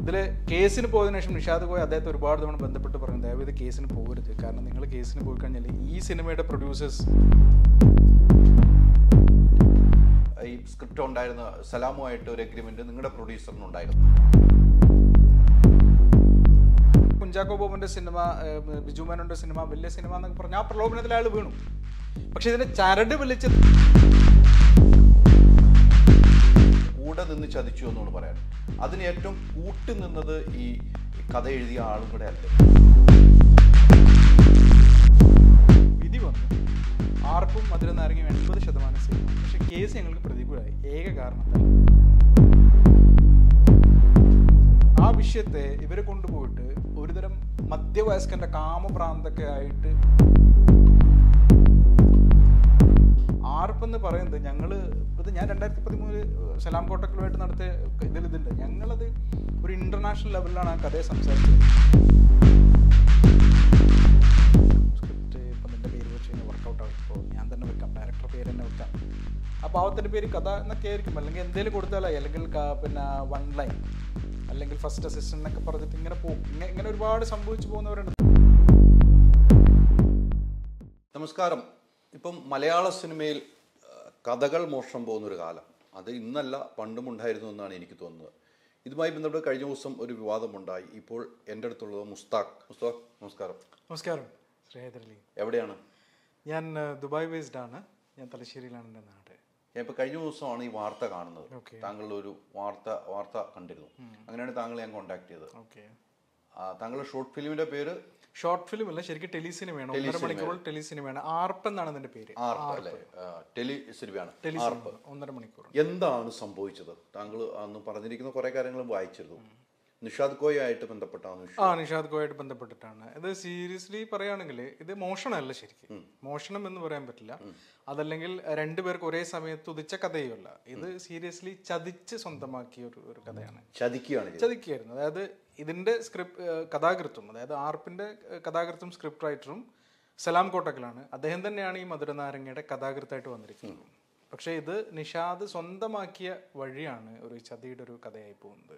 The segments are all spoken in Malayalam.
ഇതിൽ കേസിന് പോയതിനു ശേഷം നിഷാദ് പോയി അദ്ദേഹത്തെ ഒരുപാട് തവണ ബന്ധപ്പെട്ട് പറഞ്ഞു ദയവ് ഇത് കേസിന് പോകരുത് കാരണം നിങ്ങൾ കേസിന് പോയി കഴിഞ്ഞാൽ ഈ സിനിമയുടെ പ്രൊഡ്യൂസേഴ്സ് ഈ സ്ക്രിപ്റ്റ് ഉണ്ടായിരുന്ന സലാമുമായിട്ട് ഒരു എഗ്രിമെന്റ് നിങ്ങളുടെ പ്രൊഡ്യൂസറിനുണ്ടായിരുന്നു കുഞ്ചാക്കോ ബോബന്റെ സിനിമ ഏഹ്, ബിജു മേനോന്റെ സിനിമ വലിയ സിനിമ എന്നൊക്കെ പറഞ്ഞാൽ ആ പ്രലോഭനത്തിൽ അയാൾ വീണു പക്ഷെ ഇതിന്റെ ചരട് വിളിച്ച് കൂടെ നിന്ന് ചതിച്ചു എന്നാണ് പറയാൻ അതിന് ഏറ്റവും കൂട്ടി നിന്നത് ഈ കഥ എഴുതിയ ആളും കൂടെ അല്ലേ വിധി വന്നു ആർക്കും മധുരം നാരങ്ങ എൺപത് ശതമാനം സിനിമ പക്ഷെ കേസ് ഞങ്ങൾക്ക് പ്രതികൂലമായി ഏക കാരണത്താൽ ആ വിഷയത്തെ ഇവരെ കൊണ്ടുപോയിട്ട് ഒരുതരം മധ്യവയസ്കന്റെ കാമഭ്രാന്തൊക്കെ ആയിട്ട് ആർപ്പെന്ന് പറയുന്നത് ഞങ്ങള് ഇത് ഞാൻ രണ്ടായിരത്തി പതിമൂന്നില് സലാം കോട്ടക്കലുമായിട്ട് നടത്തിയ ഇതിൽ ഇതുണ്ട് ഞങ്ങളത് ഒരു ഇന്റർനാഷണൽ ലെവലിലാണ് ആ കഥയെ സംസാരിച്ചത് സ്ക്രിപ്റ്റ് ഇപ്പം നിന്റെ പേര് വെച്ച് കഴിഞ്ഞാൽ വർക്കൗട്ട് ആവും ഇപ്പോൾ ഞാൻ തന്നെ വെക്കാം ഡയറക്ടർ പേര് തന്നെ വെക്കാം ആ പാവത്തിൻ്റെ പേര് കഥ എന്നൊക്കെ ആയിരിക്കും അല്ലെങ്കിൽ എന്തെങ്കിലും കൊടുത്താലായി അല്ലെങ്കിൽ ക- പിന്നെ വൺ ലൈൻ അല്ലെങ്കിൽ ഫസ്റ്റ് അസിസ്റ്റന്റ് എന്നൊക്കെ പറഞ്ഞിട്ട് ഇങ്ങനെ പോകും ഇങ്ങനെ ഇങ്ങനെ ഒരുപാട് സംഭവിച്ചു പോകുന്നവരുണ്ട് നമസ്കാരം ഇപ്പം മലയാള സിനിമയിൽ ആ, കഥകൾ മോഷണം പോകുന്ന ഒരു കാലം അത് ഇന്നല്ല പണ്ടും ഉണ്ടായിരുന്നു എന്നാണ് എനിക്ക് തോന്നുന്നത് ഇതുമായി ബന്ധപ്പെട്ട് കഴിഞ്ഞ ദിവസം ഒരു വിവാദമുണ്ടായി ഇപ്പോൾ എൻ്റെ അടുത്തുള്ളത് മുസ്താഖ് മുസ്താഖ് നമസ്കാരം നമസ്കാരം ശ്രീഹേദരലി എവിടെയാണ് ഞാൻ ഏഹ്, ദുബായ് ബേസ്ഡ് ആണ് ഞാൻ തലശ്ശേരിയിലാണ് എൻ്റെ നാട് ഞാൻ ഇപ്പോൾ കഴിഞ്ഞ ദിവസമാണ് ഈ വാർത്ത കാണുന്നത് Okay. താങ്കളുടെ ഒരു വാർത്ത വാർത്ത കണ്ടിരുന്നു അങ്ങനെയാണ് താങ്കളെ ഞാൻ കോൺടാക്ട് ചെയ്തത് ഓക്കെ ആ, താങ്കളുടെ ഷോർട്ട് ഫിലിമിന്റെ പേര് ഷോർട്ട് ഫിലിം അല്ല ശരിക്കും ടെലി സിനിമയാണ് ഒന്നര Telecinema. മണിക്കൂർ ടെലി സിനിമയാണ് ആർപ്പ് എന്നാണ് അതിന്റെ പേര് ആർപ്പ് അല്ലേ ആ, ടെലി സിനിമയാണ് ടെലി ആർപ്പ് ഒന്നര മണിക്കൂർ എന്താണ് സംഭവിച്ചത് താങ്കൾ അന്ന് പറഞ്ഞിരിക്കുന്ന കുറെ കാര്യങ്ങൾ വായിച്ചിരുന്നു നിഷാദ് കോയായിട്ട് ബന്ധപ്പെട്ടാണ് ആ നിഷാദ് കോയായിട്ട് ബന്ധപ്പെട്ടിട്ടാണ് ഇത് സീരിയസ്ലി പറയുകയാണെങ്കിൽ ഇത് മോഷണമല്ല ശരിക്കും മോഷണം എന്ന് പറയാൻ പറ്റില്ല അതല്ലെങ്കിൽ രണ്ടുപേർക്ക് ഒരേ സമയത്ത് ഉദിച്ച കഥയുമല്ല ഇത് സീരിയസ്ലി ചതിച്ച് സ്വന്തമാക്കിയ ഒരു ഒരു കഥയാണ് ചതിക്കുകയാണ് ചെയ്തത് ചതിക്കുകയായിരുന്നു അതായത് ഇതിന്റെ സ്ക്രിപ്റ്റ് കഥാകൃത്തും അതായത് ആർപ്പിന്റെ ഏഹ്, കഥാകൃത്തും സ്ക്രിപ്റ്റ് റൈറ്ററും സലാം കോട്ടക്കലാണ് അദ്ദേഹം തന്നെയാണ് ഈ മധുരനാരങ്ങയുടെ കഥാകൃത്തായിട്ട് വന്നിരിക്കുന്നത് പക്ഷേ ഇത് നിഷാദ് സ്വന്തമാക്കിയ വഴിയാണ് ഒരു ചതിയുടെ ഒരു കഥയായി പോകുന്നത്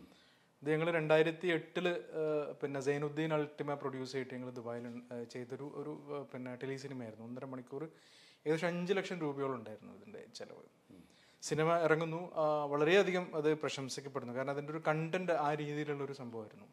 ഇത് ഞങ്ങൾ രണ്ടായിരത്തി എട്ടില് പിന്നെ സൈനുദ്ദീൻ അൾട്ടിമ പ്രൊഡ്യൂസ് ചെയ്തിട്ട് ഞങ്ങൾ ദുബായിൽ ഏഹ്, ചെയ്തൊരു ഒരു ഏഹ്, പിന്നെ ടെലി സിനിമയായിരുന്നു ഒന്നര മണിക്കൂർ ഏകദേശം അഞ്ച് ലക്ഷം രൂപയോളം ഉണ്ടായിരുന്നു ഇതിന്റെ ചെലവ് സിനിമ ഇറങ്ങുന്നു ആ, വളരെയധികം അത് പ്രശംസിക്കപ്പെടുന്നു കാരണം അതിൻ്റെ ഒരു കണ്ടന്റ് ആ രീതിയിലുള്ള ഒരു സംഭവമായിരുന്നു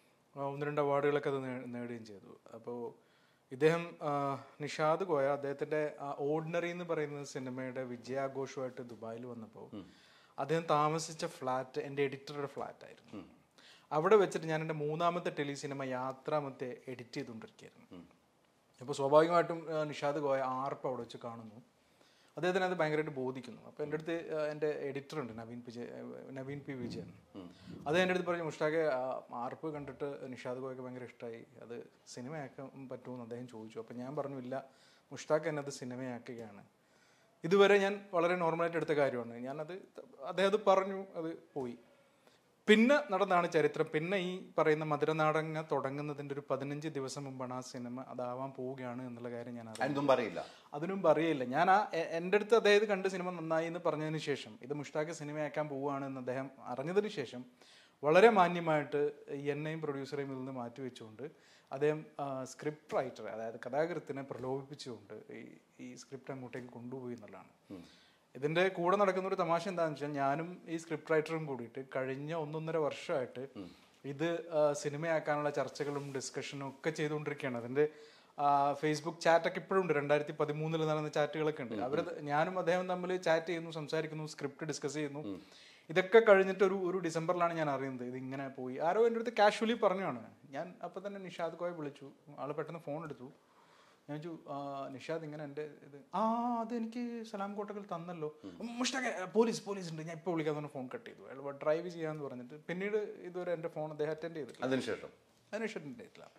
ആ, ഒന്ന് രണ്ട് അവാർഡുകളൊക്കെ അത് നേ- നേടുകയും ചെയ്തു അപ്പോൾ ഇദ്ദേഹം ആ, നിഷാദ് കോയ അദ്ദേഹത്തിന്റെ ഓർഡിനറി എന്ന് പറയുന്ന സിനിമയുടെ വിജയാഘോഷമായിട്ട് ദുബായിൽ വന്നപ്പോൾ അദ്ദേഹം താമസിച്ച ഫ്ലാറ്റ് എൻ്റെ എഡിറ്ററുടെ ഫ്ലാറ്റ് ആയിരുന്നു അവിടെ വെച്ചിട്ട് ഞാൻ എൻ്റെ മൂന്നാമത്തെ ടെലി സിനിമ യാത്രാമത്തെ എഡിറ്റ് ചെയ്തുകൊണ്ടിരിക്കുകയായിരുന്നു അപ്പോൾ സ്വാഭാവികമായിട്ടും ആ, നിഷാദ് ഗോയ ആർപ്പ് അവിടെ വെച്ച് കാണുന്നു അദ്ദേഹത്തിന് അത് ഭയങ്കരമായിട്ട് ബോധിക്കുന്നു അപ്പോൾ എൻ്റെ അടുത്ത് ആ, എൻ്റെ എഡിറ്റർ ഉണ്ട് നവീൻ പി ജെ- നവീൻ പി വിജയൻ അത് എൻ്റെ അടുത്ത് പറഞ്ഞു മുഷ്ടാഖെ ആ, ആർപ്പ് കണ്ടിട്ട് നിഷാദ് ഗോയക്ക് ഭയങ്കര ഇഷ്ടമായി അത് സിനിമയാക്കാൻ പറ്റുമെന്ന് അദ്ദേഹം ചോദിച്ചു അപ്പോൾ ഞാൻ പറഞ്ഞു ഇല്ല മുഷ്താഖ് എന്നെ അത് സിനിമയാക്കുകയാണ് ഇതുവരെ ഞാൻ വളരെ നോർമലായിട്ട് എടുത്ത കാര്യമാണ് ഞാനത് അദ്ദേഹം അത് പറഞ്ഞു അത് പോയി പിന്നെ നടന്നാണ് ചരിത്രം പിന്നെ ഈ പറയുന്ന മധുരനാടങ്ങ തുടങ്ങുന്നതിന്റെ ഒരു പതിനഞ്ച് ദിവസം മുമ്പാണ് ആ സിനിമ അതാവാൻ പോവുകയാണ് എന്നുള്ള കാര്യം ഞാൻ അറിഞ്ഞത് അതിനൊന്നും പറയില്ല അതിനും പറയില്ല ഞാൻ ആ എ- എൻ്റെ അടുത്ത് അദ്ദേഹം ഇത് കണ്ട് സിനിമ നന്നായി എന്ന് പറഞ്ഞതിന് ശേഷം ഇത് മുഷ്താഖ് സിനിമയാക്കാൻ പോവുകയാണ് എന്ന് അദ്ദേഹം അറിഞ്ഞതിന് ശേഷം വളരെ മാന്യമായിട്ട് എന്നെയും പ്രൊഡ്യൂസറെയും ഇതിൽ നിന്ന് മാറ്റി വെച്ചുകൊണ്ട് അദ്ദേഹം സ്ക്രിപ്റ്റ് റൈറ്റർ അതായത് കഥാകൃത്തിനെ പ്രലോഭിപ്പിച്ചുകൊണ്ട് ഈ ഈ സ്ക്രിപ്റ്റ് അങ്ങോട്ടേക്ക് കൊണ്ടുപോയി എന്നുള്ളതാണ് ഇതിന്റെ കൂടെ നടക്കുന്ന ഒരു തമാശ എന്താണെന്ന് വെച്ചാൽ ഞാനും ഈ സ്ക്രിപ്റ്റ് റൈറ്ററും കൂടിയിട്ട് കഴിഞ്ഞ ഒന്നൊന്നര വർഷമായിട്ട് ഇത് ആ, സിനിമയാക്കാനുള്ള ചർച്ചകളും ഡിസ്കഷനും ഒക്കെ ചെയ്തുകൊണ്ടിരിക്കുകയാണ് അതിന്റെ ഫേസ്ബുക്ക് ചാറ്റൊക്കെ ഇപ്പോഴും ഉണ്ട് രണ്ടായിരത്തി പതിമൂന്നിൽ നടന്ന ചാറ്റുകളൊക്കെ ഉണ്ട് അവർ ഞാനും അദ്ദേഹം തമ്മിൽ ചാറ്റ് ചെയ്യുന്നു സംസാരിക്കുന്നു സ്ക്രിപ്റ്റ് ഡിസ്കസ് ചെയ്യുന്നു ഇതൊക്കെ കഴിഞ്ഞിട്ട് ഒരു ഒരു ഡിസംബറിലാണ് ഞാൻ അറിയുന്നത് ഇത് ഇങ്ങനെ പോയി ആരോ എൻ്റെ അടുത്ത് കാഷ്വലി പറഞ്ഞാണ് ഞാൻ അപ്പം തന്നെ നിഷാദ് കോയെ വിളിച്ചു ആൾ പെട്ടെന്ന് ഫോൺ എടുത്തു ഞാൻ ചോദിച്ചു "ആ, നിഷാദ് ഇങ്ങനെ എൻ്റെ ഇത് ആ അത് എനിക്ക് സലാം കോട്ടകൾ തന്നല്ലോ മുഷ്ടാഖെ പോലീസ് പോലീസ് ഉണ്ട് ഞാൻ ഇപ്പോൾ വിളിക്കാതെ ഫോൺ കട്ട് ചെയ്തു അയാൾ ഡ്രൈവ് ചെയ്യാന്ന് പറഞ്ഞിട്ട് പിന്നീട് ഇതുവരെ എൻ്റെ ഫോൺ അദ്ദേഹം അറ്റൻഡ് ചെയ്തിട്ടില്ല അതിനുശേഷം അതിന് അറ്റൻഡ് ചെയ്തിട്ടില്ല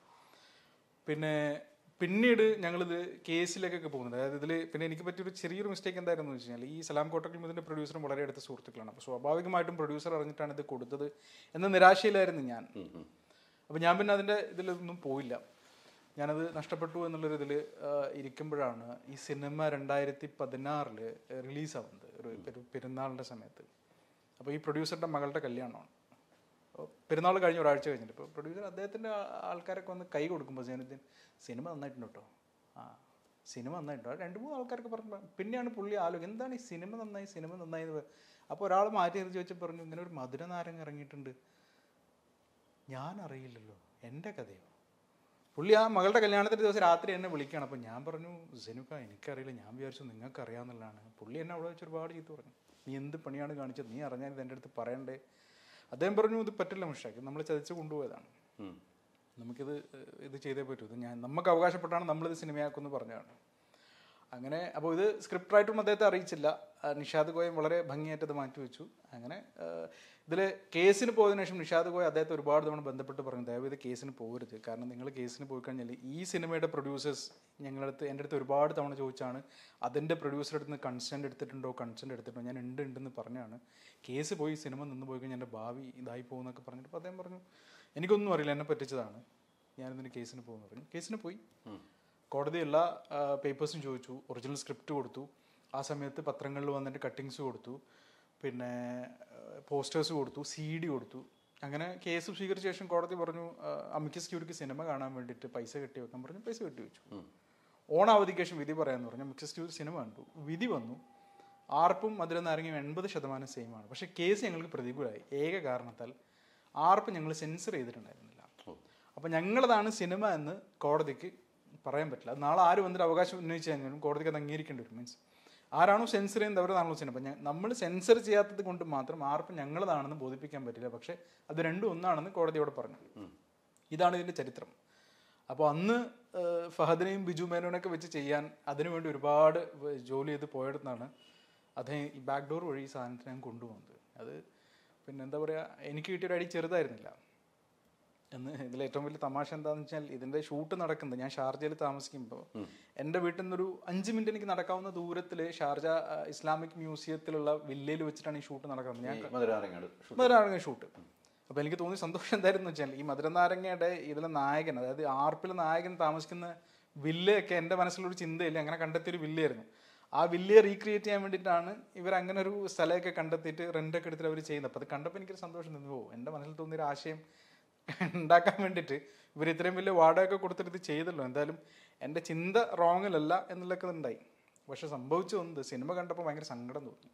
പിന്നെ പിന്നീട് ഞങ്ങളിത് കേസിലേക്കൊക്കെ പോകുന്നുണ്ട് അതായത് ഇതിൽ പിന്നെ എനിക്ക് പറ്റിയൊരു ചെറിയൊരു മിസ്റ്റേക്ക് എന്തായിരുന്നു വെച്ച് കഴിഞ്ഞാൽ ഈ സലാം കോട്ടക്കലും ഇതിൻ്റെ പ്രൊഡ്യൂസറും വളരെ അടുത്ത സുഹൃത്തുക്കളാണ് അപ്പോൾ സ്വാഭാവികമായിട്ടും പ്രൊഡ്യൂസർ അറിഞ്ഞിട്ടാണ് ഇത് കൊടുത്തത് എന്ന നിരാശയിലായിരുന്നു ഞാൻ അപ്പോൾ ഞാൻ പിന്നെ അതിൻ്റെ ഇതിലൊന്നും പോയില്ല ഞാനത് നഷ്ടപ്പെട്ടു എന്നുള്ളൊരു ഇതിൽ ഇരിക്കുമ്പോഴാണ് ഈ സിനിമ രണ്ടായിരത്തി പതിനാറിൽ റിലീസാവുന്നത് ഒരു ഒരു പെരുന്നാളിൻ്റെ സമയത്ത് അപ്പോൾ ഈ പ്രൊഡ്യൂസറുടെ മകളുടെ കല്യാണമാണ് പെരുന്നാൾ കഴിഞ്ഞ ഒരാഴ്ച കഴിഞ്ഞിട്ട് ഇപ്പോൾ പ്രൊഡ്യൂസർ അദ്ദേഹത്തിൻ്റെ ആൾക്കാരൊക്കെ വന്ന് കൈ കൊടുക്കുമ്പോൾ സൈനുദ്ദീൻ സിനിമ നന്നായിട്ടുണ്ട് കേട്ടോ ആ സിനിമ നന്നായിട്ടോ രണ്ട് മൂന്ന് ആൾക്കാർക്ക് പറഞ്ഞു പിന്നെയാണ് പുള്ളി ആലോചിക്കും എന്താണ് ഈ സിനിമ നന്നായി സിനിമ നന്നായി എന്ന് പറ- അപ്പോൾ ഒരാൾ മാറ്റി നിർത്തി ചോദിച്ചു പറഞ്ഞു ഇങ്ങനെ ഒരു മധുര നാരങ്ങ ഇറങ്ങിയിട്ടുണ്ട് ഞാൻ അറിയില്ലല്ലോ എൻ്റെ കഥയോ പുള്ളി ആ മകളുടെ കല്യാണത്തിൻ്റെ ദിവസം രാത്രി എന്നെ വിളിക്കുകയാണ് അപ്പോൾ ഞാൻ പറഞ്ഞു സെനുക്ക എനിക്കറിയില്ല ഞാൻ വിചാരിച്ചു നിങ്ങൾക്ക് അറിയാമെന്നുള്ളതാണ് പുള്ളി എന്നെ അവിടെ വെച്ച് ഒരുപാട് ചീത്ത പറഞ്ഞു നീ എന്ത് പണിയാണ് കാണിച്ചത് നീ അറിഞ്ഞാൽ ഇത് എൻ്റെ അടുത്ത് പറയണ്ടേ അദ്ദേഹം പറഞ്ഞു ഇത് പറ്റില്ല മുഷാക്ക് നമ്മൾ ചതിച്ച് കൊണ്ടുപോയതാണ് ഉം. നമുക്കിത് ഏഹ്, ഇത് ചെയ്തേ പറ്റൂ ഇത് ഞാൻ നമുക്ക് അവകാശപ്പെട്ടാണ് നമ്മളിത് സിനിമയാക്കുമെന്ന് പറഞ്ഞതാണ് അങ്ങനെ അപ്പോൾ ഇത് സ്ക്രിപ്റ്റ് റൈറ്ററും അദ്ദേഹത്തെ അറിയിച്ചില്ല ആ, നിഷാദ് ഗോയം വളരെ ഭംഗിയായിട്ട് ഇത് മാറ്റിവെച്ചു അങ്ങനെ ഇതിൽ കേസിന് പോയതിനു ശേഷം നിഷാദ് ഗോയ അദ്ദേഹത്തെ ഒരുപാട് തവണ ബന്ധപ്പെട്ട് പറഞ്ഞു ദയവ് ഇത് കേസിന് പോകരുത് കാരണം നിങ്ങൾ കേസിന് പോയി കഴിഞ്ഞാൽ ഈ സിനിമയുടെ പ്രൊഡ്യൂസേഴ്സ് ഞങ്ങളടുത്ത് എൻ്റെ അടുത്ത് ഒരുപാട് തവണ ചോദിച്ചാണ് അതിൻ്റെ പ്രൊഡ്യൂസറുടെ അടുത്ത് നിന്ന് കൺസെൻറ്റ് എടുത്തിട്ടുണ്ടോ കൺസെൻറ്റ് എടുത്തിട്ടുണ്ടോ ഞാൻ ഉണ്ട് ഉണ്ടെന്ന് പറഞ്ഞാണ് കേസ് പോയി സിനിമ നിന്ന് പോയി കഴിഞ്ഞാൽ എൻ്റെ ഭാവി ഇതായി പോകുന്നൊക്കെ പറഞ്ഞിട്ട് അപ്പോൾ അദ്ദേഹം പറഞ്ഞു എനിക്കൊന്നും അറിയില്ല എന്നെ പറ്റിച്ചതാണ് ഞാനിതിന് കേസിന് പോകുന്നു പറഞ്ഞു കേസിന് പോയി കോടതി എല്ലാ പേപ്പേഴ്സും ചോദിച്ചു ഒറിജിനൽ സ്ക്രിപ്റ്റ് കൊടുത്തു ആ സമയത്ത് പത്രങ്ങളിൽ വന്നിട്ട് കട്ടിങ്സ് കൊടുത്തു പിന്നെ പോസ്റ്റേഴ്സ് കൊടുത്തു സി ഡി കൊടുത്തു അങ്ങനെ കേസ് സ്വീകരിച്ച ശേഷം കോടതി പറഞ്ഞു അമിക്കസ് ക്യൂരിക്ക് സിനിമ കാണാൻ വേണ്ടിയിട്ട് പൈസ കെട്ടി വെക്കാൻ പറഞ്ഞു പൈസ കെട്ടി വെച്ചു ഓണാവധിക്ക് ശേഷം വിധി പറയാമെന്ന് പറഞ്ഞു മിക്കസ് ക്യൂർ സിനിമ കണ്ടു വിധി വന്നു ആർപ്പും മധുര നാരങ്ങയും എൺപത് ശതമാനം സെയിം ആണ് പക്ഷേ കേസ് ഞങ്ങൾക്ക് പ്രതികൂലമായി ഏക കാരണത്താൽ ആർപ്പ് ഞങ്ങൾ സെൻസർ ചെയ്തിട്ടുണ്ടായിരുന്നില്ല അപ്പം ഞങ്ങളതാണ് സിനിമ എന്ന് കോടതിക്ക് പറയാൻ പറ്റില്ല അത് നാളെ ആര് വന്നിട്ട് അവകാശം ഉന്നയിച്ചു കഴിഞ്ഞാലും കോടതിക്ക് അത് അംഗീകരിക്കേണ്ടി വരും മീൻസ് ആരാണോ സെൻസർ ചെയ്യുന്നത് അവരതാണല്ലോ സിനിമ അപ്പം നമ്മൾ സെൻസർ ചെയ്യാത്തത് കൊണ്ട് മാത്രം ആർപ്പ് ഞങ്ങളതാണെന്ന് ബോധിപ്പിക്കാൻ പറ്റില്ല പക്ഷേ അത് രണ്ടും ഒന്നാണെന്ന് കോടതിയോട് പറഞ്ഞു ഇതാണ് ഇതിൻ്റെ ചരിത്രം അപ്പോൾ അന്ന് ഏഹ്, ഫഹദിനെയും ബിജു മേനോനൊക്കെ വെച്ച് ചെയ്യാൻ അതിനുവേണ്ടി ഒരുപാട് വ- ജോലി ചെയ്ത് പോയെടുത്താണ് അദ്ദേഹം ഈ ബാക്ക് ഡോർ വഴി ഈ സാധനത്തിന് ഞാൻ കൊണ്ടുപോകുന്നത് അത് പിന്നെ എന്താ പറയുക എനിക്ക് കിട്ടിയൊരു അടി ചെറുതായിരുന്നില്ല എന്ന് ഇതിൽ ഏറ്റവും വലിയ തമാശ എന്താണെന്ന് വെച്ചാൽ ഇതിന്റെ ഷൂട്ട് നടക്കുന്നത് ഞാൻ ഷാർജയിൽ താമസിക്കുമ്പോൾ എൻ്റെ വീട്ടിൽ നിന്നൊരു അഞ്ച് മിനിറ്റ് എനിക്ക് നടക്കാവുന്ന ദൂരത്തിൽ ഷാർജ ആ, ഇസ്ലാമിക് മ്യൂസിയത്തിലുള്ള വില്ലയിൽ വെച്ചിട്ടാണ് ഈ ഷൂട്ട് നടക്കുന്നത് ഞാൻ ഈ മധുരാരങ്ങാട് മധുരനാരങ്ങ ഷൂട്ട് അപ്പോൾ എനിക്ക് തോന്നിയ സന്തോഷം എന്തായിരുന്നു വെച്ചാൽ ഈ മധുരനാരങ്ങയുടെ ഇതിലെ നായകൻ അതായത് ആർപ്പിലെ നായകൻ താമസിക്കുന്ന വില്ലയൊക്കെ എൻ്റെ മനസ്സിലൊരു ചിന്തയില്ല അങ്ങനെ കണ്ടെത്തിയൊരു വില്ലയായിരുന്നു ആ വില്ലയെ റീക്രിയേറ്റ് ചെയ്യാൻ വേണ്ടിയിട്ടാണ് ഇവർ അങ്ങനെ ഒരു സ്ഥലമൊക്കെ കണ്ടെത്തിയിട്ട് റെൻ്റൊക്കെ എടുത്തിട്ട് അവർ ചെയ്യുന്നത് അപ്പോൾ അത് കണ്ടപ്പോൾ എനിക്കൊരു സന്തോഷം തോന്നി ഓ എൻ്റെ മനസ്സിൽ തോന്നിയൊരു ആശയം ഉണ്ടാക്കാൻ വേണ്ടിയിട്ട് ഇവർ ഇത്രയും വലിയ വാടകയൊക്കെ കൊടുത്തിട്ട് ഇത് ചെയ്തല്ലോ എന്തായാലും എൻ്റെ ചിന്ത റോങ്ങിലല്ല എന്നുള്ളതൊക്കെ ഉണ്ടായി പക്ഷെ സംഭവിച്ചു വന്നത് സിനിമ കണ്ടപ്പോൾ ഭയങ്കര സങ്കടം തോന്നി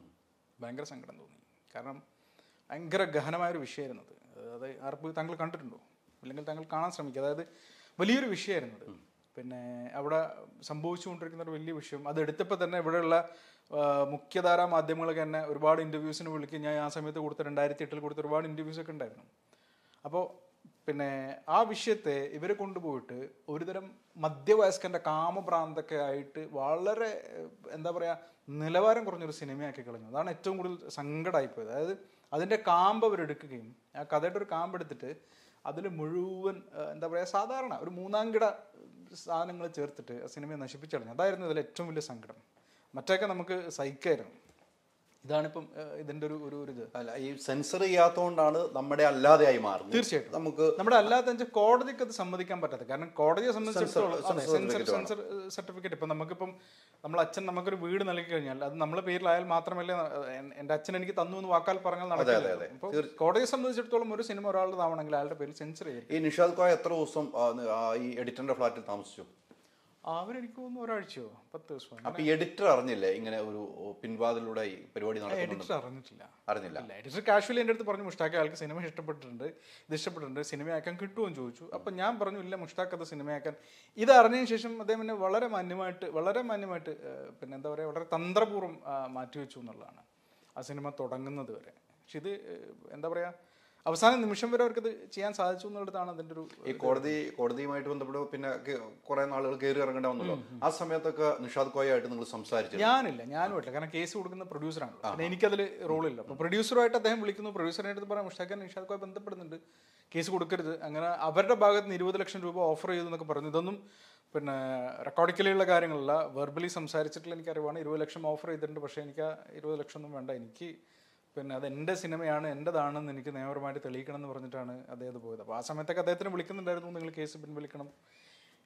ഭയങ്കര സങ്കടം തോന്നി കാരണം ഭയങ്കര ഗഹനമായൊരു വിഷയമായിരുന്നു അത് അതായത് ആർപ്പ് താങ്കൾ കണ്ടിട്ടുണ്ടോ അല്ലെങ്കിൽ താങ്കൾ കാണാൻ ശ്രമിക്കുക അതായത് വലിയൊരു വിഷയമായിരുന്നു അത് പിന്നെ അവിടെ സംഭവിച്ചുകൊണ്ടിരിക്കുന്ന ഒരു വലിയ വിഷയം അത് എടുത്തപ്പോൾ തന്നെ ഇവിടെയുള്ള ആ, മുഖ്യധാരാ മാധ്യമങ്ങളൊക്കെ തന്നെ ഒരുപാട് ഇൻ്റർവ്യൂസിന് വിളിക്കും ഞാൻ ആ സമയത്ത് കൊടുത്ത രണ്ടായിരത്തി എട്ടിൽ കൊടുത്ത ഒരുപാട് ഇൻ്റർവ്യൂസ് ഒക്കെ ഉണ്ടായിരുന്നു അപ്പോൾ പിന്നെ ആ വിഷയത്തെ ഇവരെ കൊണ്ടുപോയിട്ട് ഒരുതരം മധ്യവയസ്കന്റെ കാമഭ്രാന്തൊക്കെ ആയിട്ട് വളരെ ഏഹ്, എന്താ പറയുക നിലവാരം കുറഞ്ഞൊരു സിനിമയാക്കി കളഞ്ഞു അതാണ് ഏറ്റവും കൂടുതൽ സങ്കടമായിപ്പോയത് അതായത് അതിൻ്റെ കാമ്പ് അവരെടുക്കുകയും ആ കഥയുടെ ഒരു കാമ്പ് എടുത്തിട്ട് അതിൽ മുഴുവൻ ഏഹ്, എന്താ പറയുക സാധാരണ ഒരു മൂന്നാംകിട സാധനങ്ങൾ ചേർത്തിട്ട് ആ സിനിമയെ നശിപ്പിച്ചു കളഞ്ഞു അതായിരുന്നു ഇതിൽ ഏറ്റവും വലിയ സങ്കടം മറ്റൊക്കെ നമുക്ക് സഹിക്കായിരുന്നു ഇതാണിപ്പം ഏഹ്, ഇതിൻ്റെ ഒരു ഒരു ഒരു ഇത് അല്ല ഈ സെൻസർ ചെയ്യാത്തതുകൊണ്ടാണ് നമ്മുടെ അല്ലാതെയായി മാറുന്നത് തീർച്ചയായിട്ടും. നമുക്ക് നമ്മുടെ അല്ലാതെ വെച്ചാൽ കോടതിക്ക് അത് സമ്മതിക്കാൻ പറ്റാത്ത കാരണം കോടതിയെ സംബന്ധിച്ചിടത്തോളം Censor അതെ, സെൻസർ സെൻസർ സർട്ടിഫിക്കറ്റ് ഇപ്പം നമുക്കിപ്പം നമ്മൾ അച്ഛൻ നമുക്കൊരു വീട് നൽകി കഴിഞ്ഞാൽ അത് നമ്മളെ പേരിലായാൽ മാത്രമല്ലേ ന- എൻ- എൻ്റെ അച്ഛൻ എനിക്ക് തന്നു എന്ന് വാക്കാൽ പറഞ്ഞാൽ നടക്കില്ല അപ്പോൾ കോടതിയെ സംബന്ധിച്ചിടത്തോളം ഒരു സിനിമ ഒരാളുടേതാവണമെങ്കിൽ അയാളുടെ പേരിൽ സെൻസർ ചെയ്യും ഈ നിഷാദ് കോയ എത്ര ദിവസം ആ, ആ, ഈ എഡിറ്ററിന്റെ ഫ്ലാറ്റിൽ താമസിച്ചു അവരെനിക്ക് തോന്നുന്നു ഒരാഴ്ചയോ പത്ത് ദിവസമോ അപ്പൊ ഈ എഡിറ്റർ അറിഞ്ഞില്ലേ ഇങ്ങനെ ഒരു പിൻവാതിലൂടെ ഈ പരിപാടി നടക്കുന്നുണ്ട് എഡിറ്റർ അറിഞ്ഞിട്ടില്ല അറിഞ്ഞില്ല ഇല്ല എഡിറ്റർ കാഷ്വലി എൻ്റെ അടുത്ത് പറഞ്ഞു മുഷ്താഖ് അയാൾക്ക് സിനിമ ഇഷ്ടപ്പെട്ടിട്ടുണ്ട് ഇത് ഇഷ്ടപ്പെട്ടിട്ടുണ്ട് സിനിമയാക്കാൻ കിട്ടുമോ എന്ന് ചോദിച്ചു അപ്പം ഞാൻ പറഞ്ഞു ഇല്ല മുഷ്താഖ് അത് സിനിമയാക്കാൻ ഇത് അറിഞ്ഞതിന് ശേഷം അദ്ദേഹം എന്നെ വളരെ മാന്യമായിട്ട് വളരെ മാന്യമായിട്ട് ഏഹ്, പിന്നെ എന്താ പറയുക വളരെ തന്ത്രപൂർവ്വം ആ, മാറ്റിവെച്ചു എന്നുള്ളതാണ് ആ സിനിമ തുടങ്ങുന്നത് വരെ പക്ഷെ ഇത് ഏഹ്, എന്താ പറയുക അവസാന നിമിഷം വരെ അവർക്കത് ചെയ്യാൻ സാധിച്ചു എന്നുള്ളതാണ് അതിൻ്റെ ഒരു ഈ കോടതി കോടതിയുമായിട്ട് ബന്ധപ്പെട്ട് പിന്നെ കുറെ നാളുകൾ കയറി ഇറങ്ങേണ്ടി വന്നല്ലോ ആ സമയത്തൊക്കെ നിഷാദ് കോയ ആയിട്ട് നിങ്ങൾ സംസാരിച്ചു ഞാനില്ല ഞാനുമായിട്ടില്ല കാരണം കേസ് കൊടുക്കുന്ന പ്രൊഡ്യൂസറാണ് പിന്നെ എനിക്കതിൽ റോളില്ല അപ്പോൾ പ്രൊഡ്യൂസറുമായിട്ട് അദ്ദേഹം വിളിക്കുന്നു പ്രൊഡ്യൂസറിൻ്റെ അടുത്ത് പറയാം മുഷ്താഖൻ നിഷാദ് ബന്ധപ്പെടുന്നുണ്ട് കേസ് കൊടുക്കരുത് അങ്ങനെ അവരുടെ ഭാഗത്ത് നിന്ന് ഇരുപത് ലക്ഷം രൂപ ഓഫർ ചെയ്തു എന്നൊക്കെ പറഞ്ഞു ഇതൊന്നും പിന്നെ റെക്കോർഡിക്കലിയുള്ള കാര്യങ്ങളല്ല വെർബലി സംസാരിച്ചിട്ടുള്ള എനിക്ക് അറിവാണ് ഇരുപത് ലക്ഷം ഓഫർ ചെയ്തിട്ടുണ്ട് പക്ഷേ എനിക്ക് ആ ഇരുപത് ലക്ഷം ഒന്നും വേണ്ട എനിക്ക് പിന്നെ അത് എൻ്റെ സിനിമയാണ് എൻ്റെതാണെന്ന് എനിക്ക് നിയമപരമായിട്ട് തെളിയിക്കണം എന്ന് പറഞ്ഞിട്ടാണ് അദ്ദേഹം പോയത് അപ്പോൾ ആ സമയത്തൊക്കെ അദ്ദേഹത്തിന് വിളിക്കുന്നുണ്ടായിരുന്നു നിങ്ങൾ കേസ് പിൻവലിക്കണം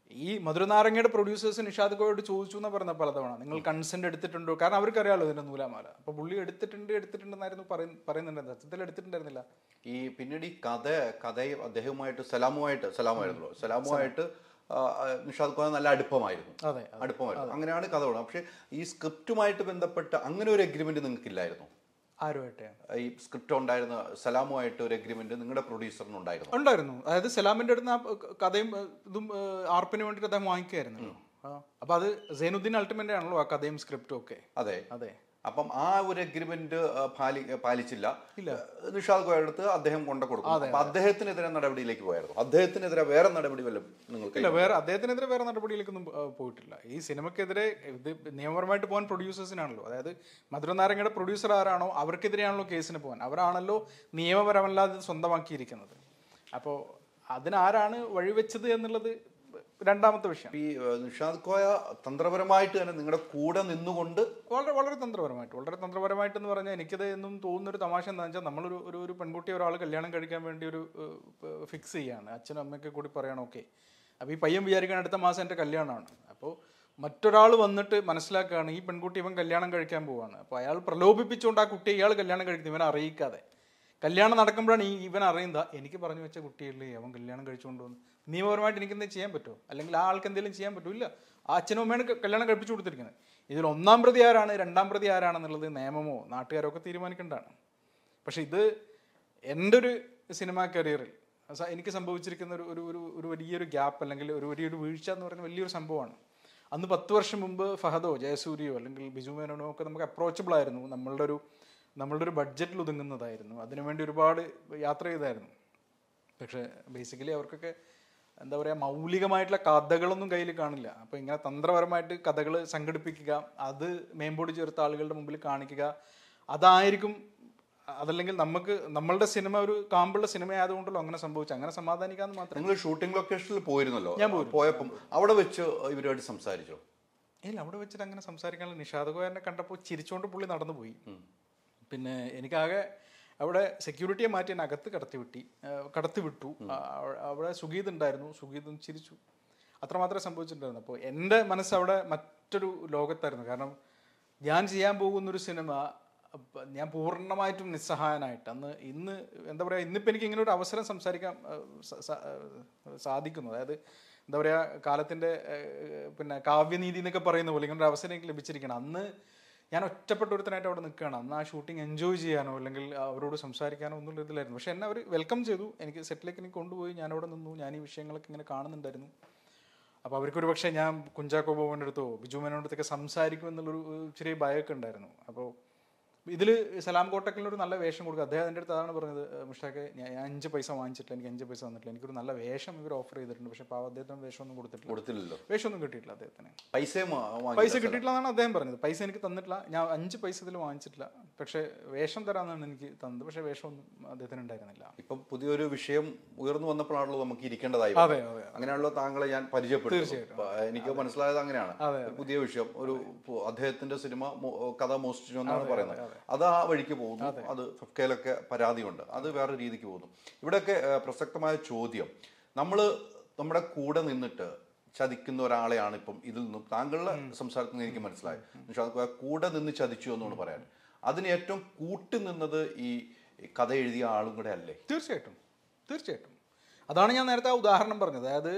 ഈ മധുരനാരങ്ങയുടെ പ്രൊഡ്യൂസേഴ്സ് നിഷാദ് കോയോട് ചോദിച്ചു എന്ന് പറഞ്ഞ പലതവണ നിങ്ങൾ കൺസെന്റ് എടുത്തിട്ടുണ്ടോ കാരണം അവർക്കറിയാലോ ഇതിന്റെ നൂലാമാല അപ്പൊ പുള്ളി എടുത്തിട്ടുണ്ട് എടുത്തിട്ടുണ്ടെന്നായിരുന്നു പറയ- പറയുന്നുണ്ട് സത്യത്തിൽ എടുത്തിട്ടുണ്ടായിരുന്നില്ല ഈ പിന്നീട് ഈ കഥ കഥയും അദ്ദേഹവുമായിട്ട് സലാമുമായിട്ട് സലാമായിരുന്നല്ലോ സലാമുമായിട്ട് ആ, ആ, നിഷാദ് ഖാൻ നല്ല അടുപ്പമായിരുന്നു അതെ അടുപ്പമായിരുന്നു അങ്ങനെയാണ് കഥ ഉള്ളത് പക്ഷേ ഈ സ്ക്രിപ്റ്റുമായിട്ട് ബന്ധപ്പെട്ട് അങ്ങനെ ഒരു എഗ്രിമെന്റ് നിങ്ങൾക്ക് ഇല്ലായിരുന്നു ആരുമായിട്ട് ഈ സ്ക്രിപ്റ്റ് ഉണ്ടായിരുന്ന സലാമുമായിട്ട് ഒരു എഗ്രിമെന്റ് നിങ്ങളുടെ പ്രൊഡ്യൂസറിന് ഉണ്ടായിരുന്നു ഉണ്ടായിരുന്നു അതായത് സലാമിന്റെ അടുത്ത് ആ കഥയും ഏഹ്, ഇതും ഏഹ്, ആർപ്പിന് വേണ്ടിയിട്ട് അദ്ദേഹം വാങ്ങിക്കായിരുന്നല്ലോ ആ. അപ്പൊ അത് സൈനുദ്ദീൻ അൾട്ടിമേറ്റ് ആണല്ലോ ആ കഥയും സ്ക്രിപ്റ്റും ഒക്കെ അതെ അതെ അപ്പം ആ ഒരു എഗ്രിമെന്റ് പാലി പാലിച്ചില്ല നിഷാദ് കോയുടെ അടുത്ത് അദ്ദേഹം കൊണ്ട കൊടുക്കും അപ്പൊ അദ്ദേഹത്തിനെതിരെ നടപടിയിലേക്ക് പോയായിരുന്നു അദ്ദേഹത്തിനെതിരെ വേറെ നടപടി വല്ലതും നിങ്ങൾക്ക് ഇല്ല വേറെ അദ്ദേഹത്തിനെതിരെ വേറെ നടപടിയിലേക്കൊന്നും ആ, പോയിട്ടില്ല ഈ സിനിമയ്ക്കെതിരെ ഇത് നിയമപരമായിട്ട് പോകാൻ പ്രൊഡ്യൂസേഴ്സിനാണല്ലോ അതായത് മധുരനാരങ്ങയുടെ പ്രൊഡ്യൂസർ ആരാണോ അവർക്കെതിരെയാണല്ലോ കേസിന് പോകാൻ അവരാണല്ലോ നിയമപരമല്ലാതെ ഇത് സ്വന്തമാക്കിയിരിക്കുന്നത് അപ്പോൾ അതിനാരാണ് വഴിവെച്ചത് എന്നുള്ളത് രണ്ടാമത്തെ വിഷയം ഈ ഏഹ്, നിഷാദ് കോയ തന്ത്രപരമായിട്ട് തന്നെ നിങ്ങളുടെ കൂടെ നിന്നുകൊണ്ട് വളരെ വളരെ തന്ത്രപരമായിട്ട് വളരെ തന്ത്രപരമായിട്ട് എന്ന് പറഞ്ഞാൽ എനിക്കത് എന്നും തോന്നുന്നൊരു തമാശ എന്താണെന്ന് വെച്ചാൽ നമ്മളൊരു ഒരു ഒരു പെൺകുട്ടി ഒരാൾ കല്യാണം കഴിക്കാൻ വേണ്ടി ഒരു ഫിക്സ് ചെയ്യാണ് അച്ഛനും അമ്മയൊക്കെ കൂടി പറയണം ഓക്കെ അപ്പോൾ ഈ പയ്യൻ വിചാരിക്കാൻ അടുത്ത മാസം എൻ്റെ കല്യാണമാണ് അപ്പോൾ മറ്റൊരാൾ വന്നിട്ട് മനസ്സിലാക്കുകയാണ് ഈ പെൺകുട്ടി ഇവൻ കല്യാണം കഴിക്കാൻ പോവാണ് അപ്പോൾ അയാൾ പ്രലോഭിപ്പിച്ചുകൊണ്ട് ആ കുട്ടിയെ ഇയാൾ കല്യാണം കഴിക്കുന്നത് ഇവനെ അറിയിക്കാതെ കല്യാണം നടക്കുമ്പോഴാണ് ഈ ഇവൻ അറിയുന്നത് എനിക്ക് പറഞ്ഞു വെച്ച കുട്ടിയല്ലേ അവൻ കല്യാണം കഴിച്ചുകൊണ്ട് വന്നു നിയമപരമായിട്ട് എനിക്ക് എന്തെങ്കിലും ചെയ്യാൻ പറ്റുമോ അല്ലെങ്കിൽ ആ ആൾക്ക് എന്തെങ്കിലും ചെയ്യാൻ പറ്റുമോ ഇല്ല ആ അച്ഛനും അമ്മയാണ് ക- കല്യാണം കഴിപ്പിച്ചു കൊടുത്തിരിക്കുന്നത് ഇതിൽ ഒന്നാം പ്രതി ആരാണ് രണ്ടാം പ്രതി ആരാണെന്നുള്ളത് നിയമമോ നാട്ടുകാരോ ഒക്കെ തീരുമാനിക്കേണ്ടതാണ് പക്ഷെ ഇത് എൻ്റെ ഒരു സിനിമാ കരിയറിൽ സ- എനിക്ക് സംഭവിച്ചിരിക്കുന്ന ഒരു ഒരു ഒരു ഒരു വലിയൊരു ഗ്യാപ്പ് അല്ലെങ്കിൽ ഒരു വലിയൊരു വീഴ്ച എന്ന് പറയുന്ന വലിയൊരു സംഭവമാണ് അന്ന് പത്ത് വർഷം മുമ്പ് ഫഹദോ ജയസൂര്യയോ അല്ലെങ്കിൽ ബിജു മേനോനോ ഒക്കെ നമുക്ക് അപ്രോച്ചബിൾ ആയിരുന്നു നമ്മളുടെ ഒരു നമ്മളുടെ ഒരു ബഡ്ജറ്റിൽ ഒതുങ്ങുന്നതായിരുന്നു അതിനുവേണ്ടി ഒരുപാട് യാത്ര ചെയ്തായിരുന്നു പക്ഷേ ബേസിക്കലി അവർക്കൊക്കെ എന്താ പറയുക മൗലികമായിട്ടുള്ള കഥകളൊന്നും കയ്യിൽ കാണില്ല അപ്പോൾ ഇങ്ങനെ തന്ത്രപരമായിട്ട് കഥകൾ സംഘടിപ്പിക്കുക അത് മേമ്പോടി ചേർത്ത ആളുകളുടെ മുമ്പിൽ കാണിക്കുക അതായിരിക്കും അതല്ലെങ്കിൽ നമുക്ക് നമ്മളുടെ സിനിമ ഒരു കാമ്പുള്ള സിനിമ ആയതുകൊണ്ടല്ലോ അങ്ങനെ സംഭവിച്ചു അങ്ങനെ സമാധാനിക്കാന്ന് മാത്രം നിങ്ങൾ ഷൂട്ടിംഗ് ലൊക്കേഷനിൽ പോയിരുന്നല്ലോ ഞാൻ പോയപ്പം അവിടെ വെച്ച് ഇവരുമായിട്ട് സംസാരിച്ചോ ഇല്ല അവിടെ വെച്ചിട്ട് അങ്ങനെ സംസാരിക്കാനുള്ള നിഷാദകോയനെ കണ്ടപ്പോൾ ചിരിച്ചുകൊണ്ട് പുള്ളി നടന്നു പോയി പിന്നെ എനിക്കാകെ അവിടെ സെക്യൂരിറ്റിയെ മാറ്റി എന്നെ അകത്ത് കടത്തി വിട്ടി ആ, കടത്തി വിട്ടു ആ, അവിടെ സുഗീത് ഉണ്ടായിരുന്നു സുഗീതും ചിരിച്ചു അത്രമാത്രമേ സംഭവിച്ചിട്ടുണ്ടായിരുന്നു അപ്പോൾ എൻ്റെ മനസ്സ് അവിടെ മറ്റൊരു ലോകത്തായിരുന്നു കാരണം ഞാൻ ചെയ്യാൻ പോകുന്നൊരു സിനിമ അപ്പ ഞാൻ പൂർണ്ണമായിട്ടും നിസ്സഹായനായിട്ട് അന്ന് ഇന്ന് എന്താ പറയുക ഇന്നിപ്പോൾ എനിക്ക് ഇങ്ങനെ ഒരു അവസരം സംസാരിക്കാൻ ആ, സ- സ- ആ, സാധിക്കുന്നു അതായത് എന്താ പറയുക കാലത്തിൻ്റെ പിന്നെ കാവ്യനീതി എന്നൊക്കെ പറയുന്ന പോലെ ഇങ്ങനെ ഒരു അവസരം എനിക്ക് ലഭിച്ചിരിക്കണം അന്ന് ഞാൻ ഒറ്റപ്പെട്ട ഒരുത്തനായിട്ട് അവിടെ നിൽക്കുകയാണ് അന്ന് ആ ഷൂട്ടിംഗ് എൻജോയ് ചെയ്യാനോ അല്ലെങ്കിൽ അവരോട് സംസാരിക്കാനോ ഒന്നും ഇതിലായിരുന്നു പക്ഷെ എന്നെ അവർ വെൽക്കം ചെയ്തു എനിക്ക് സെറ്റിലേക്ക് എനിക്ക് കൊണ്ടുപോയി ഞാൻ അവിടെ നിന്നു ഞാൻ ഈ വിഷയങ്ങളൊക്കെ ഇങ്ങനെ കാണുന്നുണ്ടായിരുന്നു അപ്പോൾ അവർക്കൊരു പക്ഷേ ഞാൻ കുഞ്ചാക്കോ ബോബൻ്റെ അടുത്തോ ബിജു മേനോൻ്റെ അടുത്തൊക്കെ സംസാരിക്കും എന്നുള്ളൊരു ഒരു ചെറിയ ഭയമൊക്കെ ഉണ്ടായിരുന്നു അപ്പോൾ ഇതിൽ സലാം കോട്ടക്കലിന് ഒരു നല്ല വേഷം കൊടുക്കുക അദ്ദേഹം എൻ്റെ അടുത്ത് അതാണ് പറഞ്ഞത് മുഷ്ടാക്കെ ഞാൻ ഞാൻ അഞ്ച് പൈസ വാങ്ങിച്ചിട്ടില്ല എനിക്ക് അഞ്ച് പൈസ തന്നിട്ടില്ല എനിക്കൊരു നല്ല വേഷം ഇവർ ഓഫർ ചെയ്തിട്ടുണ്ട് പക്ഷേ പാവം അദ്ദേഹത്തിന് വേഷമൊന്നും കൊടുത്തിട്ടില്ല കൊടുത്തില്ലല്ലോ വേഷമൊന്നും കിട്ടിയിട്ടില്ല അദ്ദേഹത്തിന് പൈസയും വാ- വാങ്ങി പൈസ കിട്ടിയിട്ടില്ല എന്നാണ് അദ്ദേഹം പറഞ്ഞത് പൈസ എനിക്ക് തന്നിട്ടില്ല ഞാൻ അഞ്ച് പൈസ ഇതിൽ വാങ്ങിച്ചിട്ടില്ല പക്ഷേ വേഷം തരാമെന്നാണ് എനിക്ക് തന്നത് പക്ഷേ വേഷമൊന്നും അദ്ദേഹത്തിന് ഉണ്ടായിരുന്നില്ല ഇപ്പം പുതിയൊരു വിഷയം ഉയർന്നു വന്നപ്പോഴാണല്ലോ നമുക്ക് ഇരിക്കേണ്ടതായി അതെ അതെ അങ്ങനെയാണല്ലോ താങ്കളെ ഞാൻ പരിചയപ്പെട്ടു അപ്പൊ എനിക്ക് മനസ്സിലായത് അങ്ങനെയാണ് ഒരു പുതിയ വിഷയം ഒരു പു- അദ്ദേഹത്തിന്റെ സിനിമ മോ- കഥ മോഷ്ടിച്ചു എന്നാണ് പറയുന്നത് അത് ആ വഴിക്ക് പോകുന്നു അത് ഫിഫ്കയിലൊക്കെ പരാതിയുണ്ട് അത് വേറെ രീതിക്ക് പോകുന്നു ഇവിടെയൊക്കെ ഏഹ്, പ്രസക്തമായ ചോദ്യം നമ്മൾ നമ്മുടെ കൂടെ നിന്നിട്ട് ചതിക്കുന്ന ഒരാളെയാണ് ഇപ്പം ഇതിൽ നിന്നും താങ്കളുടെ സംസാരത്തിൽ നിന്ന് എനിക്ക് മനസ്സിലായി നിഷാദ് കോയ കൂടെ നിന്ന് ചതിച്ചു എന്നാണ് പറയാൻ അതിന് ഏറ്റവും കൂട്ടി നിന്നത് ഈ കഥ എഴുതിയ ആളും കൂടെ അല്ലേ തീർച്ചയായിട്ടും തീർച്ചയായിട്ടും അതാണ് ഞാൻ നേരത്തെ ആ ഉദാഹരണം പറഞ്ഞത് അതായത്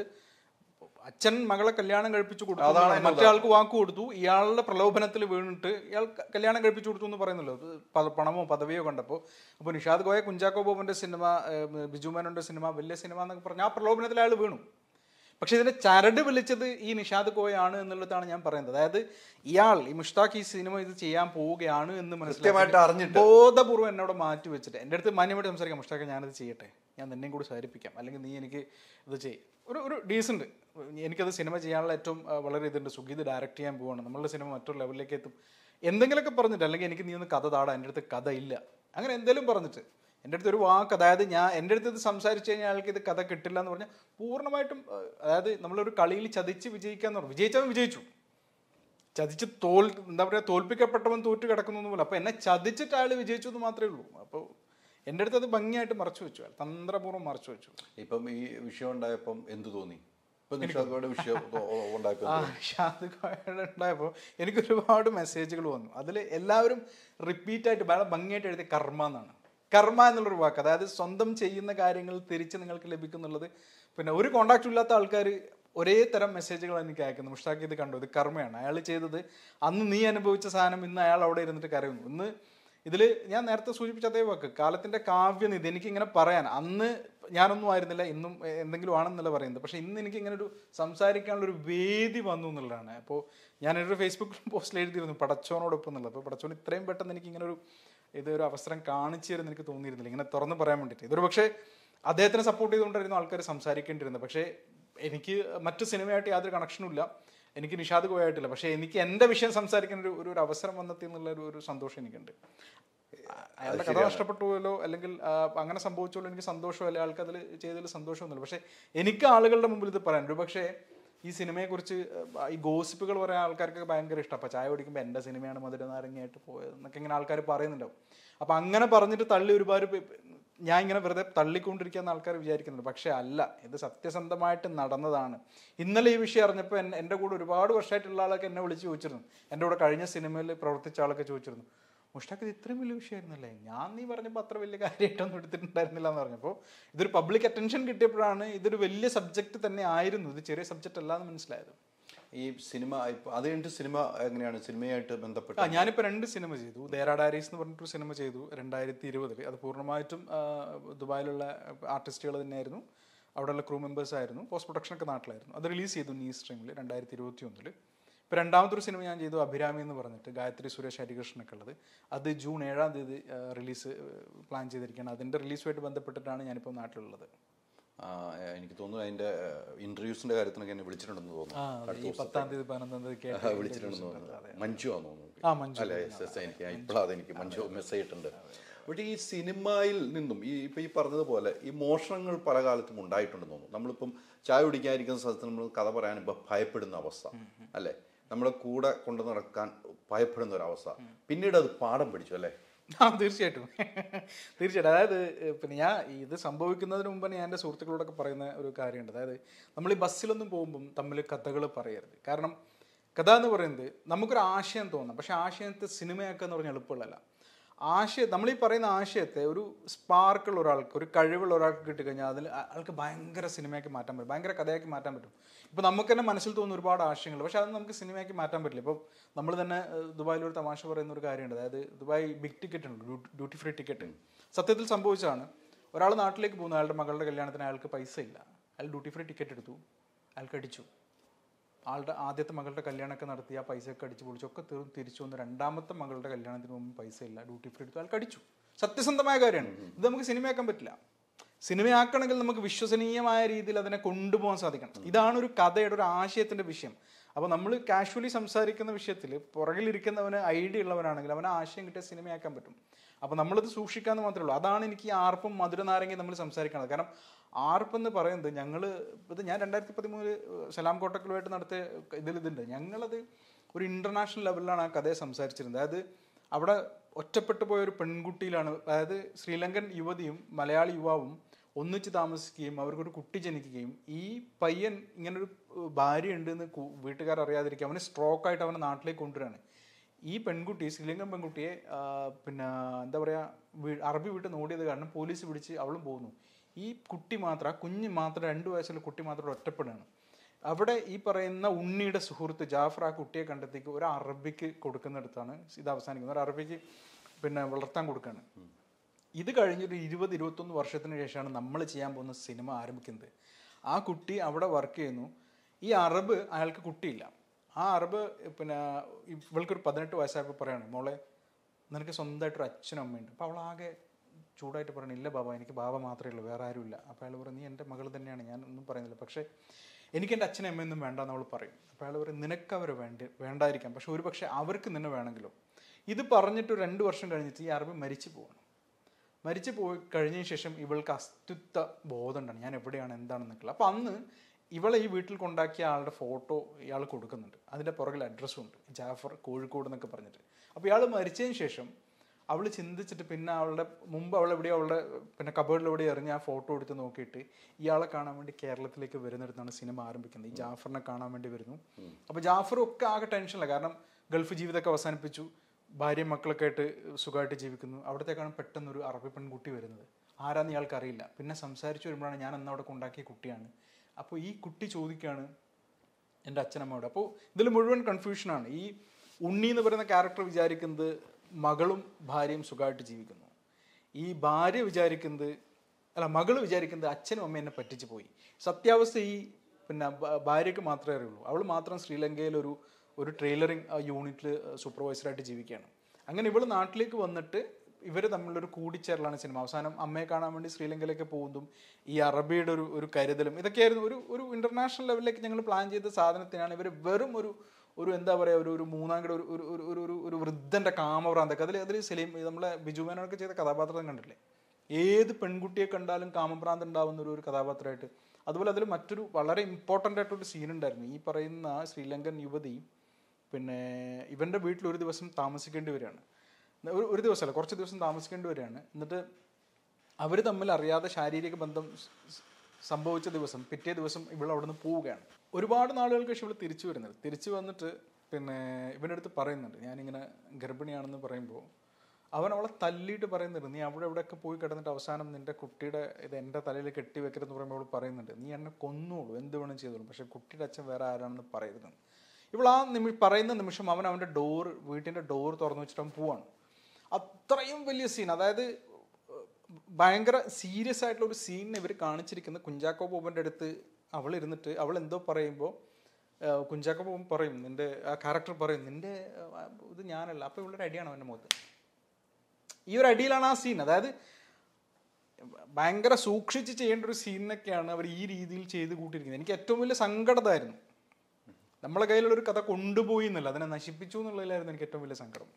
അച്ഛൻ മകളെ കല്യാണം കഴിപ്പിച്ചു കൊടുത്തു മറ്റേ ആൾക്ക് വാക്ക് കൊടുത്തു ഇയാളുടെ പ്രലോഭനത്തിൽ വീണിട്ട് ഇയാൾ ക- കല്യാണം കഴിപ്പിച്ചു കൊടുത്തു എന്ന് പറയുന്നല്ലോ ഇത് പ- പണമോ പദവിയോ കണ്ടപ്പോൾ അപ്പോൾ നിഷാദ് ഗോയ കുഞ്ചാക്കോ ബോബന്റെ സിനിമ ഏഹ്, ബിജു മേനോന്റെ സിനിമ വലിയ സിനിമ എന്നൊക്കെ പറഞ്ഞാൽ ആ പ്രലോഭനത്തിൽ അയാൾ വീണു പക്ഷെ ഇതിന്റെ ചരട് വിളിച്ചത് ഈ നിഷാദ് കോയാണ് എന്നുള്ളതാണ് ഞാൻ പറയുന്നത് അതായത് ഇയാൾ ഈ മുഷ്താഖ് ഈ സിനിമ ഇത് ചെയ്യാൻ പോവുകയാണ് എന്ന് കൃത്യമായിട്ട് അറിഞ്ഞിട്ട്. ബോധപൂർവ്വം എന്നോട് മാറ്റി വെച്ചിട്ട് എൻ്റെ അടുത്ത് മാന്യമായിട്ട് സംസാരിക്കാം മുഷ്താഖ് ഞാനത് ചെയ്യട്ടെ ഞാൻ നിന്നെയും കൂടി സഹരിപ്പിക്കാം അല്ലെങ്കിൽ നീ എനിക്ക് ഇത് ചെയ്യും ഒരു ഒരു ഡീസൻറ്റ് എനിക്കത് സിനിമ ചെയ്യാനുള്ള ഏറ്റവും ആ, വളരെ ഇതുണ്ട് സുഗീത് ഡയറക്റ്റ് ചെയ്യാൻ പോവാണ് നമ്മളുടെ സിനിമ മറ്റൊരു ലെവലിലേക്ക് എത്തും എന്തെങ്കിലുമൊക്കെ പറഞ്ഞിട്ട് അല്ലെങ്കിൽ എനിക്ക് നീ ഒന്ന് കഥ താടാ എൻ്റെ അടുത്ത് കഥ ഇല്ല അങ്ങനെ എന്തെങ്കിലും പറഞ്ഞിട്ട് എൻ്റെ അടുത്ത് ഒരു വാക്ക് അതായത് ഞാൻ എൻ്റെ അടുത്ത് ഇത് സംസാരിച്ച് കഴിഞ്ഞാൽ അയാൾക്ക് ഇത് കഥ കിട്ടില്ല എന്ന് പറഞ്ഞാൽ പൂർണ്ണമായിട്ടും ആ, അതായത് നമ്മളൊരു കളിയിൽ ചതിച്ച് വിജയിക്കാന്ന് പറഞ്ഞു വിജയിച്ചവൻ വിജയിച്ചു ചതിച്ച് തോൽ എന്താ പറയുക തോൽപ്പിക്കപ്പെട്ടവൻ തോറ്റ് കിടക്കുന്നു പോലെ അപ്പോൾ എന്നെ ചതിച്ചിട്ട് അയാൾ വിജയിച്ചു എന്ന് മാത്രമേ ഉള്ളൂ അപ്പോൾ എൻ്റെ അടുത്ത് അത് ഭംഗിയായിട്ട് മറച്ചു വെച്ചു അയാൾ തന്ത്രപൂർവ്വം മറച്ചു വെച്ചു ഇപ്പം ഈ വിഷയം ഉണ്ടായപ്പം എന്തു തോന്നി ഇപ്പൊ നിഷാദ് വിഷയം ഉണ്ടാക്കുക ആ ഷാദ് ഉണ്ടായപ്പോൾ എനിക്ക് ഒരുപാട് മെസ്സേജുകൾ വന്നു അതിൽ എല്ലാവരും റിപ്പീറ്റ് ആയിട്ട് വളരെ ഭംഗിയായിട്ട് എഴുതിയ കർമ്മ എന്നാണ് കർമ്മ എന്നുള്ളൊരു വാക്ക് അതായത് സ്വന്തം ചെയ്യുന്ന കാര്യങ്ങൾ തിരിച്ച് നിങ്ങൾക്ക് ലഭിക്കുന്നുള്ളത് പിന്നെ ഒരു കോണ്ടാക്റ്റും ഇല്ലാത്ത ആൾക്കാർ ഒരേ തരം മെസ്സേജുകൾ എനിക്ക് അയക്കുന്നു മുഷ്താഖ് ഇത് കണ്ടു ഇത് കർമ്മയാണ് അയാൾ ചെയ്തത് അന്ന് നീ അനുഭവിച്ച സാധനം ഇന്ന് അയാൾ അവിടെ ഇരുന്നിട്ട് കരയുന്നു ഇന്ന് ഇതിൽ ഞാൻ നേരത്തെ സൂചിപ്പിച്ച അതേ വാക്ക് കാലത്തിന്റെ കാവ്യനിധി എനിക്ക് ഇങ്ങനെ പറയാൻ അന്ന് ഞാനൊന്നും ആയിരുന്നില്ല ഇന്നും എ- എന്തെങ്കിലും ആണെന്നല്ല പറയുന്നത് പക്ഷെ ഇന്ന് എനിക്ക് ഇങ്ങനെ ഒരു സംസാരിക്കാനുള്ള ഒരു വേദി വന്നു എന്നുള്ളതാണ് അപ്പോൾ ഞാനൊരു ഫേസ്ബുക്ക് പോസ്റ്റിൽ എഴുതിയിരുന്നു പടച്ചോനോടൊപ്പം എന്നുള്ളത് അപ്പോൾ പടച്ചോൻ ഇത്രയും പെട്ടെന്ന് എനിക്ക് ഇങ്ങനെ ഒരു ഇതൊരു അവസരം കാണിച്ചു തരുന്ന എനിക്ക് തോന്നിയിരുന്നില്ല ഇങ്ങനെ തുറന്ന് പറയാൻ വേണ്ടിയിട്ട് ഇതൊരു പക്ഷേ അദ്ദേഹത്തിനെ സപ്പോർട്ട് ചെയ്തുകൊണ്ടായിരുന്നു ആൾക്കാർ സംസാരിക്കേണ്ടിരുന്നത് പക്ഷേ എനിക്ക് മറ്റു സിനിമയായിട്ട് യാതൊരു കണക്ഷനും ഇല്ല എനിക്ക് നിഷാദ് കോയായിട്ടില്ല പക്ഷേ എനിക്ക് എൻ്റെ വിഷയം സംസാരിക്കാൻ ഒരു ഒരു ഒരു അവസരം വന്നെത്തി എന്നുള്ള ഒരു ഒരു സന്തോഷം എനിക്കുണ്ട് അയാളുടെ കഥ നഷ്ടപ്പെട്ടുപോയല്ലോ അല്ലെങ്കിൽ ആ, അങ്ങനെ സംഭവിച്ചോളൂ എനിക്ക് സന്തോഷമല്ല ആൾക്ക് അതിൽ ചെയ്തതിൽ സന്തോഷമൊന്നുമില്ല പക്ഷേ എനിക്ക് ആളുകളുടെ മുമ്പിൽ ഇത് പറയാൻ ഒരു പക്ഷേ ഈ സിനിമയെക്കുറിച്ച് ആ, ഈ ഗോസിപ്പുകൾ പറയാൻ ആൾക്കാർക്ക് ഭയങ്കര ഇഷ്ടം അപ്പോൾ ചായ കുടിക്കുമ്പോൾ എൻ്റെ സിനിമയാണ് മധുര നാരങ്ങയായിട്ട് പോയത് എന്നൊക്കെ ഇങ്ങനെ ആൾക്കാർ പറയുന്നുണ്ടാവും അപ്പം അങ്ങനെ പറഞ്ഞിട്ട് തള്ളി ഒരുപാട് പേ- ഞാൻ ഇങ്ങനെ വെറുതെ തള്ളിക്കൊണ്ടിരിക്കുന്ന ആൾക്കാർ വിചാരിക്കുന്നുണ്ട് പക്ഷേ അല്ല ഇത് സത്യസന്ധമായിട്ട് നടന്നതാണ് ഇന്നലെ ഈ വിഷയം അറിഞ്ഞപ്പോൾ എൻ- എൻ്റെ കൂടെ ഒരുപാട് വർഷമായിട്ടുള്ള ആളൊക്കെ എന്നെ വിളിച്ച് ചോദിച്ചിരുന്നു എൻ്റെ കൂടെ കഴിഞ്ഞ സിനിമയിൽ പ്രവർത്തിച്ച ആളൊക്കെ ചോദിച്ചിരുന്നു മുഷ്ടാഖ് ഇത് ഇത്രയും വലിയ വിഷയമായിരുന്നല്ലേ ഞാൻ നീ പറഞ്ഞപ്പോൾ അത്ര വലിയ കാര്യമായിട്ടൊന്നും എടുത്തിട്ടുണ്ടായിരുന്നില്ല എന്ന് പറഞ്ഞപ്പോൾ ഇതൊരു പബ്ലിക് അറ്റൻഷൻ കിട്ടിയപ്പോഴാണ് ഇതൊരു വലിയ സബ്ജക്റ്റ് തന്നെ ആയിരുന്നു ഇത് ചെറിയ സബ്ജക്റ്റ് അല്ല എന്ന് മനസ്സിലായത് ഈ സിനിമ ഇപ്പൊ അത് കഴിഞ്ഞിട്ട് സിനിമ എങ്ങനെയാണ് സിനിമയായിട്ട് ബന്ധപ്പെട്ട് ആ ഞാനിപ്പോൾ രണ്ട് സിനിമ ചെയ്തു ദേരാ ഡയറീസ് എന്ന് പറഞ്ഞിട്ടൊരു സിനിമ ചെയ്തു രണ്ടായിരത്തി ഇരുപതിൽ അത് പൂർണ്ണമായിട്ടും ആ, ദുബായിലുള്ള ആർട്ടിസ്റ്റുകൾ തന്നെയായിരുന്നു അവിടെയുള്ള ക്രൂ മെമ്പേഴ്സ് ആയിരുന്നു പോസ്റ്റ് പ്രൊഡക്ഷൻ ഒക്കെ നാട്ടിലായിരുന്നു അത് റിലീസ് ചെയ്തു നീ സ്ട്രീമിൽ രണ്ടായിരത്തി ഇരുപത്തി ഒന്നിൽ ഇപ്പോൾ രണ്ടാമത്തൊരു സിനിമ ഞാൻ ചെയ്തു അഭിരാമി എന്ന് പറഞ്ഞിട്ട് ഗായത്രി സുരേഷ് ഹരികൃഷ്ണനൊക്കെ ഉള്ളത് അത് ജൂൺ ഏഴാം തീയതി റിലീസ് പ്ലാൻ ചെയ്തിരിക്കുകയാണ് അതിൻ്റെ റിലീസുമായിട്ട് ബന്ധപ്പെട്ടിട്ടാണ് ഞാനിപ്പോൾ നാട്ടിലുള്ളത് ആ, എനിക്ക് തോന്നുന്നു അതിന്റെ ഇന്റർവ്യൂസിന്റെ കാര്യത്തിനൊക്കെ എന്നെ വിളിച്ചിട്ടുണ്ടെന്ന് ആ തോന്നുന്നു അതെ, ഈ പത്താം തീയതി പതിനൊന്നാം തീയതി ആ, കേട്ട് വിളിച്ചിട്ടുണ്ടെന്ന് തോന്നുന്നു മഞ്ജു ആണെന്ന് തോന്നുന്നു ആ മഞ്ജു അല്ലെ എസ് എസ് എനിക്ക് ഇപ്പോഴാണ് എനിക്ക് മഞ്ജു മെസ്സേജ് ഇട്ടുണ്ട് പക്ഷേ ഈ സിനിമയിൽ നിന്നും ഈ ഇപ്പൊ ഈ പറഞ്ഞതുപോലെ ഈ മോഷണങ്ങൾ പല കാലത്തും ഉണ്ടായിട്ടുണ്ടെന്ന് തോന്നുന്നു നമ്മളിപ്പം ചായ കുടിക്കാതിരിക്കുന്ന സ്ഥലത്ത് നമ്മൾ കഥ പറയാൻ ഇപ്പൊ ഭയപ്പെടുന്ന അവസ്ഥ അല്ലെ നമ്മുടെ കൂടെ കൊണ്ടു നടക്കാൻ ഭയപ്പെടുന്ന ഒരു അവസ്ഥ പിന്നീട് അത് പാഠം പിടിച്ചു അല്ലേ ആ തീർച്ചയായിട്ടും തീർച്ചയായിട്ടും അതായത് ഏഹ്, പിന്നെ ഞാൻ ഇത് സംഭവിക്കുന്നതിന് മുമ്പ് ഞാൻ എൻ്റെ സുഹൃത്തുക്കളോടൊക്കെ പറയുന്ന ഒരു കാര്യമുണ്ട് അതായത് നമ്മൾ ഈ ബസ്സിലൊന്നും പോകുമ്പം തമ്മിൽ കഥകൾ പറയരുത് കാരണം കഥ എന്ന് പറയുന്നത് നമുക്കൊരു ആശയം തോന്നാം പക്ഷെ ആശയത്തെ സിനിമയാക്കുക എന്ന് പറഞ്ഞാൽ എളുപ്പമുള്ളതല്ല ആശയം നമ്മൾ ഈ പറയുന്ന ആശയത്തെ ഒരു സ്പാർക്കുള്ള ഒരാൾക്ക് ഒരു കഴിവുള്ള ഒരാൾക്ക് കിട്ടിക്കഴിഞ്ഞാൽ അതിൽ ആ- ആൾക്ക് ഭയങ്കര സിനിമയാക്കി മാറ്റാൻ പറ്റും ഭയങ്കര കഥയാക്കി മാറ്റാൻ പറ്റും ഇപ്പം നമുക്ക് തന്നെ മനസ്സിൽ തോന്നുന്ന ഒരുപാട് ആശയങ്ങൾ പക്ഷെ അത് നമുക്ക് സിനിമയാക്കി മാറ്റാൻ പറ്റില്ല ഇപ്പം നമ്മൾ തന്നെ ഏഹ്, ദുബായിൽ ഒരു തമാശ പറയുന്ന ഒരു കാര്യമുണ്ട് അതായത് ദുബായ് ബിഗ് ടിക്കറ്റ് ഉണ്ട് ഡ്യൂട്ടി ഫ്രീ ടിക്കറ്റ് സത്യത്തിൽ സംഭവിച്ചതാണ് ഒരാൾ നാട്ടിലേക്ക് പോകുന്നു അയാളുടെ മകളുടെ കല്യാണത്തിന് അയാൾക്ക് പൈസ ഇല്ല അയാൾ ഡ്യൂട്ടി ഫ്രീ ടിക്കറ്റ് എടുത്തു അയാൾക്ക് അടിച്ചു ആളുടെ ആദ്യത്തെ മകളുടെ കല്യാണമൊക്കെ നടത്തി ആ പൈസയൊക്കെ അടിച്ച് പൊളിച്ചൊക്കെ തീർന്ന് തിരിച്ചു വന്ന് രണ്ടാമത്തെ മകളുടെ കല്യാണത്തിന് മുമ്പ് പൈസ ഇല്ല ഡ്യൂട്ടി ഫ്രീ എടുത്തു അയാൾക്ക് അടിച്ചു സത്യസന്ധമായ കാര്യമാണ് ഇത് നമുക്ക് സിനിമയാക്കാൻ പറ്റില്ല സിനിമയാക്കണമെങ്കിൽ നമുക്ക് വിശ്വസനീയമായ രീതിയിൽ അതിനെ കൊണ്ടുപോകാൻ സാധിക്കണം ഇതാണ് ഒരു കഥയുടെ ഒരു ആശയത്തിന്റെ വിഷയം അപ്പോൾ നമ്മൾ കാഷ്വലി സംസാരിക്കുന്ന വിഷയത്തിൽ പുറകിലിരിക്കുന്നവന് ഐഡിയ ഉള്ളവനാണെങ്കിൽ അവന് ആശയം കിട്ടിയ സിനിമയാക്കാൻ പറ്റും അപ്പോൾ നമ്മളിത് സൂക്ഷിക്കാന്ന് മാത്രമേ ഉള്ളൂ അതാണ് എനിക്ക് ഈ ആർപ്പും മധുര നാരങ്ങയും നമ്മൾ സംസാരിക്കുന്നത് കാരണം ആർപ്പ് എന്ന് പറയുന്നത് ഞങ്ങൾ ഇത് ഞാൻ രണ്ടായിരത്തി പതിമൂന്നിൽ സലാം കോട്ടക്കലുമായിട്ട് നടത്തിയ ഇതിൽ ഇതുണ്ട് ഞങ്ങളത് ഒരു ഇന്റർനാഷണൽ ലെവലിലാണ് ആ കഥയെ സംസാരിച്ചിരുന്നത് അതായത് അവിടെ ഒറ്റപ്പെട്ടു പോയ ഒരു പെൺകുട്ടിയിലാണ് അതായത് ശ്രീലങ്കൻ യുവതിയും മലയാളി യുവാവും ഒന്നിച്ച് താമസിക്കുകയും അവർക്കൊരു കുട്ടി ജനിക്കുകയും ഈ പയ്യൻ ഇങ്ങനൊരു ഏഹ്, ഭാര്യ ഉണ്ടെന്ന് കു- വീട്ടുകാർ അറിയാതിരിക്കുക അവന് സ്ട്രോക്ക് ആയിട്ട് അവനെ നാട്ടിലേക്ക് കൊണ്ടുവരാണ് ഈ പെൺകുട്ടി ശ്രീലങ്കൻ പെൺകുട്ടിയെ ആ, പിന്നെ എന്താ പറയുക അറബി വീട്ടിൽ നിന്ന് ഓടിയത് കാരണം പോലീസ് പിടിച്ച് അവളും പോകുന്നു ഈ കുട്ടി മാത്രം ആ കുഞ്ഞ് മാത്രം രണ്ട് വയസ്സുള്ള കുട്ടി മാത്രം ഒറ്റപ്പെടുകയാണ് അവിടെ ഈ പറയുന്ന ഉണ്ണിയുടെ സുഹൃത്ത് ജാഫർ ആ കുട്ടിയെ കണ്ടെത്തിക്ക് ഒരു അറബിക്ക് കൊടുക്കുന്നിടത്താണ് ഇത് അവസാനിക്കുന്നത് ഒരു അറബിക്ക് പിന്നെ വളർത്താൻ കൊടുക്കുകയാണ് ഇത് കഴിഞ്ഞൊരു ഇരുപത് ഇരുപത്തൊന്ന് വർഷത്തിന് ശേഷമാണ് നമ്മൾ ചെയ്യാൻ പോകുന്ന സിനിമ ആരംഭിക്കുന്നത് ആ കുട്ടി അവിടെ വർക്ക് ചെയ്യുന്നു ഈ അറബ് അയാൾക്ക് കുട്ടിയില്ല ആ അറബ് പിന്നെ ഇവൾക്കൊരു പതിനെട്ട് വയസ്സായപ്പോൾ പറയാണ് മോളെ നിനക്ക് സ്വന്തമായിട്ടൊരു അച്ഛനും അമ്മയുണ്ട് അപ്പോൾ അവളാകെ ചൂടായിട്ട് പറയണം ഇല്ല ബാബ എനിക്ക് ബാബ മാത്രമേ ഉള്ളൂ വേറെ ആരും ഇല്ല അപ്പോൾ അയാൾ പറയും നീ എൻ്റെ മകൾ തന്നെയാണ് ഞാൻ ഒന്നും പറയുന്നില്ല പക്ഷേ എനിക്ക് എൻ്റെ അച്ഛനും അമ്മയൊന്നും വേണ്ടെന്ന് അവൾ പറയും അപ്പോൾ അയാൾ പറയും നിനക്ക് അവർ വേണ്ട വേണ്ടായിരിക്കാം പക്ഷെ ഒരു പക്ഷേ അവർക്ക് നിന്നെ വേണമെങ്കിലോ ഇത് പറഞ്ഞിട്ട് ഒരു രണ്ട് വർഷം കഴിഞ്ഞിട്ട് ഈ അറബ് മരിച്ചു പോകണം മരിച്ചു പോയി കഴിഞ്ഞതിന് ശേഷം ഇവൾക്ക് അസ്തിത്വ ബോധം ഉണ്ടാണ് ഞാൻ എവിടെയാണ് എന്താണെന്നൊക്കെ അപ്പോൾ അന്ന് ഇവളെ ഈ വീട്ടിൽ കൊണ്ടാക്കിയ ആളുടെ ഫോട്ടോ ഇയാൾ കൊടുക്കുന്നുണ്ട് അതിൻ്റെ പുറകിൽ അഡ്രസ്സും ഉണ്ട് ജാഫർ കോഴിക്കോട് എന്നൊക്കെ പറഞ്ഞിട്ട് അപ്പോൾ ഇയാൾ മരിച്ചതിന് ശേഷം അവൾ ചിന്തിച്ചിട്ട് പിന്നെ അവളുടെ മുമ്പ് അവൾ എവിടെയോ അവളുടെ പിന്നെ കബേർഡിൽ എവിടെ എറിഞ്ഞ് ആ ഫോട്ടോ എടുത്ത് നോക്കിയിട്ട് ഇയാളെ കാണാൻ വേണ്ടി കേരളത്തിലേക്ക് വരുന്നിടത്താണ് സിനിമ ആരംഭിക്കുന്നത് ഈ ജാഫറിനെ കാണാൻ വേണ്ടി വരുന്നു അപ്പോൾ ജാഫറും ഒക്കെ ആകെ ടെൻഷനില്ല കാരണം ഗൾഫ് ജീവിതമൊക്കെ അവസാനിപ്പിച്ചു ഭാര്യയും മക്കളൊക്കെ ആയിട്ട് സുഖമായിട്ട് ജീവിക്കുന്നു അവിടത്തേക്കാണ് പെട്ടെന്നൊരു അറബി പെൺകുട്ടി വരുന്നത് ആരാന്ന് ഇയാൾക്ക് അറിയില്ല പിന്നെ സംസാരിച്ചു വരുമ്പോഴാണ് ഞാൻ അന്ന് അവിടെ കൊണ്ടാക്കിയ കുട്ടിയാണ് അപ്പോൾ ഈ കുട്ടി ചോദിക്കുകയാണ് എൻ്റെ അച്ഛനമ്മയോട് അപ്പോൾ ഇതിൽ മുഴുവൻ കൺഫ്യൂഷനാണ് ഈ ഉണ്ണി എന്ന് പറയുന്ന ക്യാരക്ടർ വിചാരിക്കുന്നത് മകളും ഭാര്യയും സുഖമായിട്ട് ജീവിക്കുന്നു ഈ ഭാര്യ വിചാരിക്കുന്നത് അല്ല മകൾ വിചാരിക്കുന്നത് അച്ഛനും അമ്മ എന്നെ പറ്റിച്ച് പോയി സത്യാവസ്ഥ ഈ പിന്നെ ഭ- ഭാര്യയ്ക്ക് മാത്രമേ അറിയുള്ളൂ അവൾ മാത്രം ശ്രീലങ്കയിൽ ഒരു ഒരു ട്രെയിലറിങ് യൂണിറ്റിൽ സൂപ്പർവൈസറായിട്ട് ജീവിക്കുകയാണ് അങ്ങനെ ഇവൾ നാട്ടിലേക്ക് വന്നിട്ട് ഇവർ തമ്മിലൊരു കൂടിച്ചേരലാണ് സിനിമ അവസാനം അമ്മയെ കാണാൻ വേണ്ടി ശ്രീലങ്കയിലേക്ക് പോകുന്നതും ഈ അറബിയുടെ ഒരു ഒരു കരുതലും ഇതൊക്കെയായിരുന്നു ഒരു ഒരു ഇന്റർനാഷണൽ ലെവലിലേക്ക് ഞങ്ങൾ പ്ലാൻ ചെയ്ത സാധനത്തിനാണ് ഇവർ വെറും ഒരു ഒരു എന്താ പറയുക ഒരു ഒരു മൂന്നാംകിട ഒരു ഒരു ഒരു ഒരു ഒരു ഒരു വൃദ്ധന്റെ കാമഭ്രാന്തൊക്കെ അതിൽ അതിൽ സലീം നമ്മളെ ബിജു മേനോനൊക്കെ ചെയ്ത കഥാപാത്രം കണ്ടില്ലേ ഏത് പെൺകുട്ടിയെ കണ്ടാലും കാമഭ്രാന്ത് ഉണ്ടാവുന്ന ഒരു ഒരു കഥാപാത്രമായിട്ട് അതുപോലെ അതിൽ മറ്റൊരു വളരെ ഇമ്പോർട്ടൻ്റ് ആയിട്ടൊരു സീൻ ഉണ്ടായിരുന്നു ഈ പറയുന്ന ശ്രീലങ്കൻ യുവതി പിന്നെ ഇവൻ്റെ വീട്ടിൽ ഒരു ദിവസം താമസിക്കേണ്ടി വരികയാണ് ഒരു ഒരു ദിവസമല്ല കുറച്ച് ദിവസം താമസിക്കേണ്ടി വരികയാണ് എന്നിട്ട് അവർ തമ്മിൽ അറിയാതെ ശാരീരിക ബന്ധം സ്- സ് സംഭവിച്ച ദിവസം പിറ്റേ ദിവസം ഇവൾ അവിടെ നിന്ന് പോവുകയാണ് ഒരുപാട് നാളുകൾക്ക് ശേഷം ഇവൾ തിരിച്ചു വരുന്നത് തിരിച്ചു വന്നിട്ട് പിന്നെ ഇവൻ്റെ അടുത്ത് പറയുന്നുണ്ട് ഞാനിങ്ങനെ ഗർഭിണിയാണെന്ന് പറയുമ്പോൾ അവൻ അവളെ തല്ലിയിട്ട് പറയുന്നുണ്ട് നീ അവിടെ എവിടെയൊക്കെ പോയി കിടന്നിട്ട് അവസാനം നിന്റെ കുട്ടിയുടെ ഇത് എൻ്റെ തലയിൽ കെട്ടി വെക്കരുതെന്ന് പറയുമ്പോൾ അവൾ പറയുന്നുണ്ട് നീ എന്നെ കൊന്നോളൂ എന്ത് വേണം ചെയ്തോളൂ പക്ഷേ കുട്ടിയുടെ അച്ഛൻ വേറെ ആരാണെന്ന് പറയരുത് ഇവൾ ആ നിമി പറയുന്ന നിമിഷം അവൻ അവൻ്റെ ഡോർ വീട്ടിൻ്റെ ഡോർ തുറന്നു വെച്ചിട്ട് അവൻ പോവാണ് അത്രയും വലിയ സീൻ അതായത് ഭയങ്കര സീരിയസ് ആയിട്ടുള്ള ഒരു സീൻ ഇവർ കാണിച്ചിരിക്കുന്നത് കുഞ്ചാക്കോ ബോബൻ്റെ അടുത്ത് അവൾ ഇരുന്നിട്ട് അവൾ എന്തോ പറയുമ്പോൾ കുഞ്ചാക്കോ ബോബൻ പറയും നിന്റെ ആ ക്യാരക്ടർ പറയും നിന്റെ ആ, ഇത് ഞാനല്ല അപ്പോൾ ഇവളൊരു അടിയാണ് അവൻ്റെ മുഖത്ത് ഈ ഒരു അടിയിലാണ് ആ സീൻ അതായത് ഭയങ്കര സൂക്ഷിച്ച് ചെയ്യേണ്ട ഒരു സീനൊക്കെയാണ് അവർ ഈ രീതിയിൽ ചെയ്ത് കൂട്ടിയിരിക്കുന്നത് എനിക്ക് ഏറ്റവും വലിയ സങ്കടതായിരുന്നു നമ്മളെ കയ്യിലുള്ള ഒരു കഥ കൊണ്ടുപോയി എന്നല്ല അതിനെ നശിപ്പിച്ചു എന്നുള്ളതിലായിരുന്നു എനിക്ക് ഏറ്റവും വലിയ സങ്കടം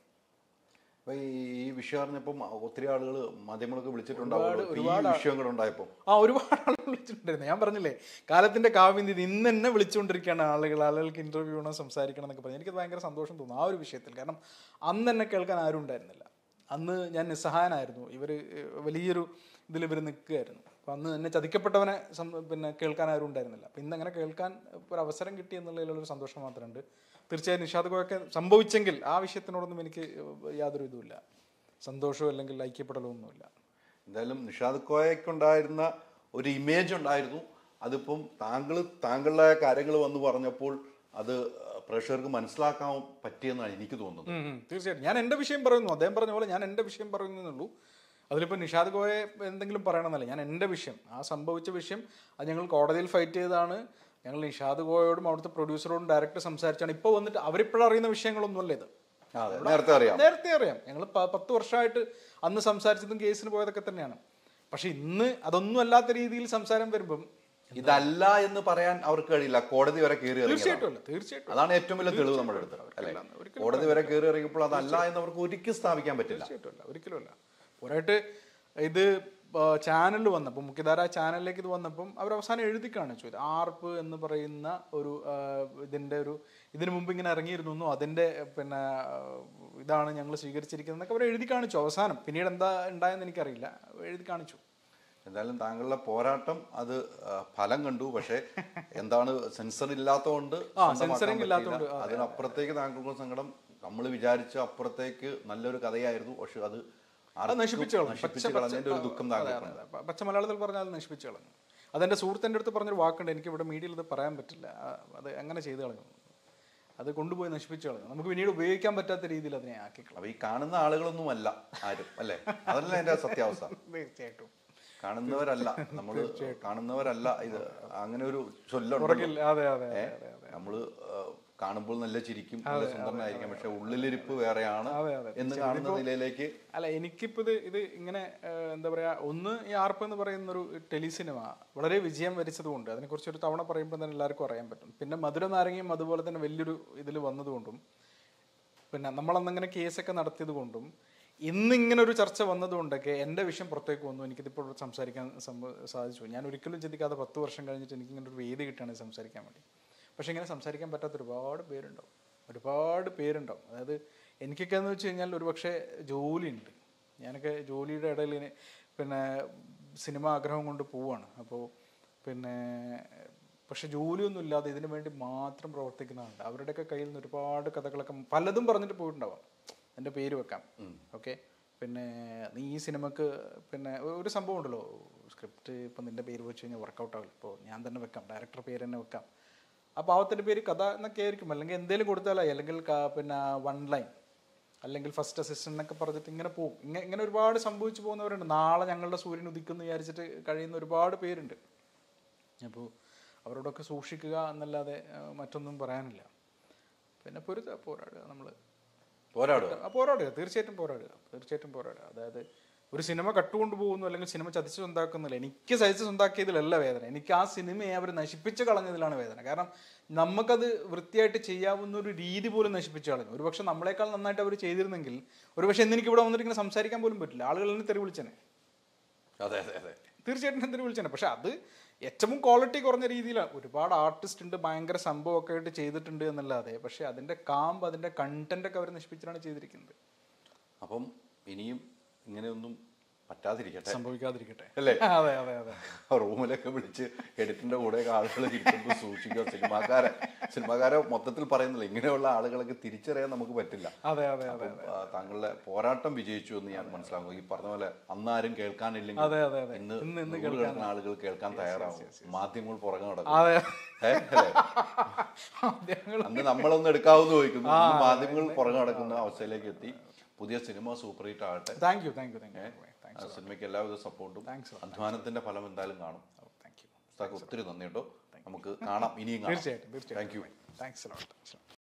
അപ്പൊ ഈ ഈ വിഷയം അറിഞ്ഞപ്പം ഒത്തിരി ആളുകൾ മാധ്യമങ്ങളൊക്കെ വിളിച്ചിട്ടുണ്ടാവുമല്ലോ ഇപ്പൊ ഈ വിഷയം കൂടെ ഉണ്ടായപ്പോൾ ആ ഒരുപാട് ആളുകൾ വിളിച്ചിട്ടുണ്ടായിരുന്നു ഞാൻ പറഞ്ഞില്ലേ കാലത്തിന്റെ കാവ്യന്തി ഇന്ന് എന്നെ വിളിച്ചുകൊണ്ടിരിക്കുകയാണ് ആളുകൾ ആളുകൾക്ക് ഇന്റർവ്യൂ ചെയ്യണം സംസാരിക്കണം എന്നൊക്കെ പറഞ്ഞു എനിക്ക് ഭയങ്കര സന്തോഷം തോന്നുന്നു ആ ഒരു വിഷയത്തിൽ കാരണം അന്ന് എന്നെ കേൾക്കാൻ ആരും ഉണ്ടായിരുന്നില്ല അന്ന് ഞാൻ നിസ്സഹായനായിരുന്നു ഇവർ വലിയൊരു ഇതിൽ ഇവർ നിൽക്കുകയായിരുന്നു അപ്പം അന്ന് എന്നെ ചതിക്കപ്പെട്ടവനെ സം- പിന്നെ കേൾക്കാൻ ആരും ഉണ്ടായിരുന്നില്ല അപ്പം ഇന്ന് അങ്ങനെ കേൾക്കാൻ ഒരു അവസരം കിട്ടി എന്നുള്ളതിലുള്ളൊരു സന്തോഷം മാത്രമുണ്ട് തീർച്ചയായും നിഷാദ് കോയൊക്കെ സംഭവിച്ചെങ്കിൽ ആ വിഷയത്തിനോടൊന്നും എനിക്ക് യാതൊരു ഇതുമില്ല സന്തോഷവും അല്ലെങ്കിൽ ഐക്യപ്പെടലോ ഒന്നുമില്ല എന്തായാലും നിഷാദ് കോയക്കുണ്ടായിരുന്ന ഒരു ഇമേജ് ഉണ്ടായിരുന്നു അതിപ്പം താങ്കൾ താങ്കളുടെ കാര്യങ്ങൾ വന്ന് പറഞ്ഞപ്പോൾ അത് പ്രേക്ഷകർക്ക് മനസ്സിലാക്കാൻ പറ്റിയെന്നാണ് എനിക്ക് തോന്നുന്നത് ഉം, ഉം, തീർച്ചയായിട്ടും ഞാൻ എൻ്റെ വിഷയം പറയുന്നു അദ്ദേഹം പറഞ്ഞ പോലെ ഞാൻ എൻ്റെ വിഷയം പറയുന്നുള്ളൂ അതിലിപ്പോൾ നിഷാദ് ഗോയെ എന്തെങ്കിലും പറയണമെന്നല്ല ഞാൻ എൻ്റെ വിഷയം ആ സംഭവിച്ച വിഷയം അത് ഞങ്ങൾ കോടതിയിൽ ഫൈറ്റ് ചെയ്തതാണ് ഞങ്ങൾ നിഷാദ് ഗോയോടും അവിടുത്തെ പ്രൊഡ്യൂസറോടും ഡയറക്റ്റ് സംസാരിച്ചാണ് ഇപ്പോൾ വന്നിട്ട് അവരിപ്പോഴും അറിയുന്ന വിഷയങ്ങളൊന്നുമല്ല ഇത് അതെ നേരത്തെ അറിയാം നേരത്തെ അറിയാം ഞങ്ങൾ പത്ത് വർഷമായിട്ട് അന്ന് സംസാരിച്ചതും കേസിന് പോയതൊക്കെ തന്നെയാണ് പക്ഷെ ഇന്ന് അതൊന്നും അല്ലാത്ത രീതിയിൽ സംസാരം വരുമ്പം ഇതല്ല എന്ന് പറയാൻ അവർക്ക് കഴിയില്ല കോടതി വരെ കയറി ഇറങ്ങിയതാണ് തീർച്ചയായിട്ടും അല്ല തീർച്ചയായിട്ടും അതാണ് ഏറ്റവും വലിയ തെളിവ് നമ്മുടെ അടുത്ത് അല്ലെ കോടതി വരെ കയറി ഇറങ്ങിയപ്പോൾ അതല്ല എന്ന് അവർക്ക് ഒരിക്കലും സ്ഥാപിക്കാൻ പറ്റില്ല തീർച്ചയായിട്ടും അല്ല ഒരിക്കലും അല്ല പോരായിട്ട് ഇത് ചാനലിൽ വന്നപ്പോൾ മുഖ്യധാര ചാനലിലേക്ക് ഇത് വന്നപ്പം അവർ അവസാനം എഴുതി കാണിച്ചു ഇത് ആർപ്പ് എന്ന് പറയുന്ന ഒരു ആ, ഇതിന്റെ ഒരു ഇതിനു മുമ്പ് ഇങ്ങനെ ഇറങ്ങിയിരുന്നു അതിന്റെ പിന്നെ ആ, ഇതാണ് ഞങ്ങൾ സ്വീകരിച്ചിരിക്കുന്നതൊക്കെ അവർ എഴുതി കാണിച്ചു അവസാനം പിന്നീട് എന്താ ഉണ്ടായെന്ന് എനിക്കറിയില്ല എഴുതി കാണിച്ചു എന്തായാലും താങ്കളുടെ പോരാട്ടം അത് ആ, ഫലം കണ്ടു പക്ഷേ എന്താണ് സെൻസർ ഇല്ലാത്തതുകൊണ്ട് സ്വന്തമാക്കാൻ censoring പറ്റിയില്ല. ഇല്ലാത്തതുകൊണ്ട്, അതിനപ്പുറത്തേക്ക് താങ്കൾക്ക് സങ്കടം നമ്മൾ വിചാരിച്ച അപ്പുറത്തേക്ക് നല്ലൊരു കഥയായിരുന്നു പക്ഷെ അത് അത് ആർക്കും നശിപ്പിച്ചു കളഞ്ഞു നശിപ്പിച്ച് കളഞ്ഞതിന്റെ ഒരു ദുഃഖം അതെ, താങ്കൾക്കുണ്ട് അതെ, അതെ. പച്ച മലയാളത്തിൽ പറഞ്ഞാൽ അത് നശിപ്പിച്ചു കളഞ്ഞു അതെന്റെ സുഹൃത്തിൻ്റെ അടുത്ത് പറഞ്ഞൊരു വാക്കുണ്ട് എനിക്ക് ഇവിടെ മീഡിയയിൽ ഇത് പറയാൻ പറ്റില്ല ആ, അത് അങ്ങനെ ചെയ്തു കളഞ്ഞു അത് കൊണ്ടുപോയി നശിപ്പിച്ചു കളഞ്ഞു നമുക്ക് പിന്നീട് ഉപയോഗിക്കാൻ പറ്റാത്ത രീതിയിൽ അതിനെ ആക്കി കളഞ്ഞു അപ്പൊ ഈ കാണുന്ന ആളുകളൊന്നും അല്ല ആരും അല്ലേ അതല്ല എന്റെ സത്യാവസ്ഥ തീർച്ചയായിട്ടും കാണുന്നവരല്ല നമ്മൾ കാണുന്നവരല്ല ഇത് അങ്ങനെ ഒരു ചൊല്ലുണ്ട് പുറകിൽ അതെ അതെ അതെ അതെ അതെ നമ്മള് ആ, കാണുമ്പോൾ നല്ല ചിരിക്കും നല്ല സുന്ദരനായിരിക്കും പക്ഷെ ഉള്ളിലിരിപ്പ് വേറെയാണ് അതെ, അതെ. എന്ന് കാണുന്ന നിലയിലേക്ക് അല്ല എനിക്കിപ്പോൾ ഇത് ഇത് ഇങ്ങനെ ഏഹ്, എന്താ പറയാ ഒന്ന് ഈ ആർപ്പ് എന്ന് പറയുന്ന ഒരു ടെലിസിനിമ വളരെ വിജയം വരിച്ചതുകൊണ്ട് അതിനെക്കുറിച്ച് ഒരു തവണ പറയുമ്പോൾ തന്നെ എല്ലാവർക്കും അറിയാൻ പറ്റും പിന്നെ മധുര നാരങ്ങയും അതുപോലെ തന്നെ വലിയൊരു ഇതിൽ വന്നതുകൊണ്ടും പിന്നെ നമ്മളന്നങ്ങനെ കേസൊക്കെ നടത്തിയത് കൊണ്ടും ഇന്നിങ്ങനെ ഒരു ചർച്ച വന്നതുകൊണ്ടൊക്കെ എൻ്റെ വിഷയം പുറത്തേക്ക് വന്നു എനിക്കിതിപ്പോൾ ഇവിടെ സംസാരിക്കാൻ സംഭ- സാധിച്ചു ഞാൻ ഒരിക്കലും ചിന്തിക്കാതെ പത്ത് വർഷം കഴിഞ്ഞിട്ട് എനിക്ക് ഇങ്ങനെ ഒരു വേദി കിട്ടുകയാണ് സംസാരിക്കാൻ വേണ്ടി പക്ഷേ ഇങ്ങനെ സംസാരിക്കാൻ പറ്റാത്ത ഒരുപാട് പേരുണ്ടാവും ഒരുപാട് പേരുണ്ടാവും അതായത് എനിക്കൊക്കെ എന്ന് വെച്ച് കഴിഞ്ഞാൽ ഒരുപക്ഷെ ജോലിയുണ്ട് ഞാനൊക്കെ ജോലിയുടെ ഇടയിൽ ഇനി പിന്നെ സിനിമ ആഗ്രഹം കൊണ്ട് പോവാണ് അപ്പോൾ പിന്നെ പക്ഷെ ജോലിയൊന്നും ഇല്ലാതെ ഇതിനു വേണ്ടി മാത്രം പ്രവർത്തിക്കുന്നതുണ്ട് അവരുടെയൊക്കെ കയ്യിൽ നിന്ന് ഒരുപാട് കഥകളൊക്കെ പലതും പറഞ്ഞിട്ട് പോയിട്ടുണ്ടാവാം എൻ്റെ പേര് വെക്കാം ഓക്കെ പിന്നെ നീ ഈ സിനിമക്ക് പിന്നെ ഒരു സംഭവം ഉണ്ടല്ലോ സ്ക്രിപ്റ്റ് ഇപ്പം നിന്റെ പേര് വെച്ച് കഴിഞ്ഞാൽ വർക്കൗട്ട് ആവില്ല ഇപ്പോൾ ഞാൻ തന്നെ വെക്കാം ഡയറക്ടർ പേര് തന്നെ വെക്കാം ആ പാവത്തിൻ്റെ പേര് കഥ എന്നൊക്കെ ആയിരിക്കും അല്ലെങ്കിൽ എന്തെങ്കിലും കൊടുത്താലായി അല്ലെങ്കിൽ ക- പിന്നെ വൺ ലൈൻ അല്ലെങ്കിൽ ഫസ്റ്റ് അസിസ്റ്റന്റ് എന്നൊക്കെ പറഞ്ഞിട്ട് ഇങ്ങനെ പോകും ഇങ്ങനെ ഇങ്ങനെ ഒരുപാട് സംഭവിച്ചു പോകുന്നവരുണ്ട് നാളെ ഞങ്ങളുടെ സൂര്യൻ ഉദിക്കുന്നു വിചാരിച്ചിട്ട് കഴിയുന്ന ഒരുപാട് പേരുണ്ട് അപ്പോൾ അവരോടൊക്കെ സൂക്ഷിക്കുക എന്നല്ലാതെ ആ, മറ്റൊന്നും പറയാനില്ല പിന്നെ പൊരുത്ത പോരാടുക നമ്മൾ പോരാടുക ആ, പോരാടുക തീർച്ചയായിട്ടും പോരാടുക തീർച്ചയായിട്ടും പോരാടുക അതായത് ഒരു സിനിമ കട്ടുകൊണ്ട് പോകുന്നു അല്ലെങ്കിൽ സിനിമ ചതിച്ച് സ്വന്താക്കുന്നില്ല എനിക്ക് സഹിച്ച് സ്വന്താക്കിയതിലല്ല വേദന എനിക്ക് ആ സിനിമയെ അവർ നശിപ്പിച്ച് കളഞ്ഞതിലാണ് വേദന കാരണം നമുക്കത് വൃത്തിയായിട്ട് ചെയ്യാവുന്ന ഒരു രീതി പോലും നശിപ്പിച്ച് കളഞ്ഞു ഒരുപക്ഷെ നമ്മളെക്കാൾ നന്നായിട്ട് അവർ ചെയ്തിരുന്നെങ്കിൽ ഒരുപക്ഷെ ഇന്ന് എനിക്ക് ഇവിടെ വന്നിട്ട് ഇങ്ങനെ സംസാരിക്കാൻ പോലും പറ്റില്ല ആളുകൾ എന്നെ തെറി വിളിച്ചനെ അതെ അതെ അതെ തീർച്ചയായിട്ടും എന്തിനു വിളിച്ചാണ് പക്ഷെ അത് ഏറ്റവും ക്വാളിറ്റി കുറഞ്ഞ രീതിയിലാണ് ഒരുപാട് ആർട്ടിസ്റ്റ് ഉണ്ട് ഭയങ്കര സംഭവമൊക്കെ ആയിട്ട് ചെയ്തിട്ടുണ്ട് എന്നല്ലാതെ പക്ഷെ അതിന്റെ കാമ്പ് അതിന്റെ കണ്ടന്റ് ഒക്കെ അവർ നശിപ്പിച്ചിട്ടാണ് ചെയ്തിരിക്കുന്നത് അപ്പം ഇനിയും ഇങ്ങനെയൊന്നും പറ്റാതിരിക്കട്ടെ സംഭവിക്കാതിരിക്കട്ടെ അല്ലേ അതെ അതെ അതെ റൂമിലൊക്കെ വിളിച്ച് എഡിറ്റിന്റെ കൂടെ ആളുകൾ ഇരിക്കുമ്പോൾ സൂക്ഷിക്കുക സിനിമാക്കാരെ സിനിമാക്കാരെ മൊത്തത്തിൽ പറയുന്നില്ല ഇങ്ങനെയുള്ള ആളുകളൊക്കെ തിരിച്ചറിയാൻ നമുക്ക് പറ്റില്ല അതെ അതെ അതെ അപ്പം, ആ, താങ്കളുടെ പോരാട്ടം വിജയിച്ചു എന്ന് ഞാൻ മനസ്സിലാക്കുന്നു ഈ പറഞ്ഞ പോലെ അന്നാരും കേൾക്കാനില്ലെങ്കിൽ അതെ, അതെ, അതെ. ഇന്ന് ഇന്ന് ഇന്ന് നൂറുകണക്കിന് ആളുകൾ കേൾക്കാൻ തയ്യാറാവും മാധ്യമങ്ങൾ പുറകെ നടക്കും അതെ ഏ? അല്ലേ? മാധ്യമങ്ങൾ അന്ന് നമ്മളൊന്ന് എടുക്കാവുന്ന ചോദിക്കുന്നു ഇന്ന് മാധ്യമങ്ങൾ പുറകെ നടക്കുന്ന അവസ്ഥയിലേക്ക് എത്തി പുതിയ സിനിമ സൂപ്പർ ഹിറ്റ് ആകട്ടെ thank you thank you thank you ആ സിനിമയ്ക്ക് എല്ലാവിധ സപ്പോർട്ടും Thanks a lot. അധ്വാനത്തിന്റെ ഫലം എന്തായാലും കാണും താങ്ക് യു ഉസ്താദ് ഒത്തിരി നന്ദി കേട്ടോ നമുക്ക് കാണാം ഇനിയും കാണാം തീർച്ചയായിട്ടും തീർച്ചയായിട്ടും താങ്ക് യു താങ്ക്സ് ലോട്ട്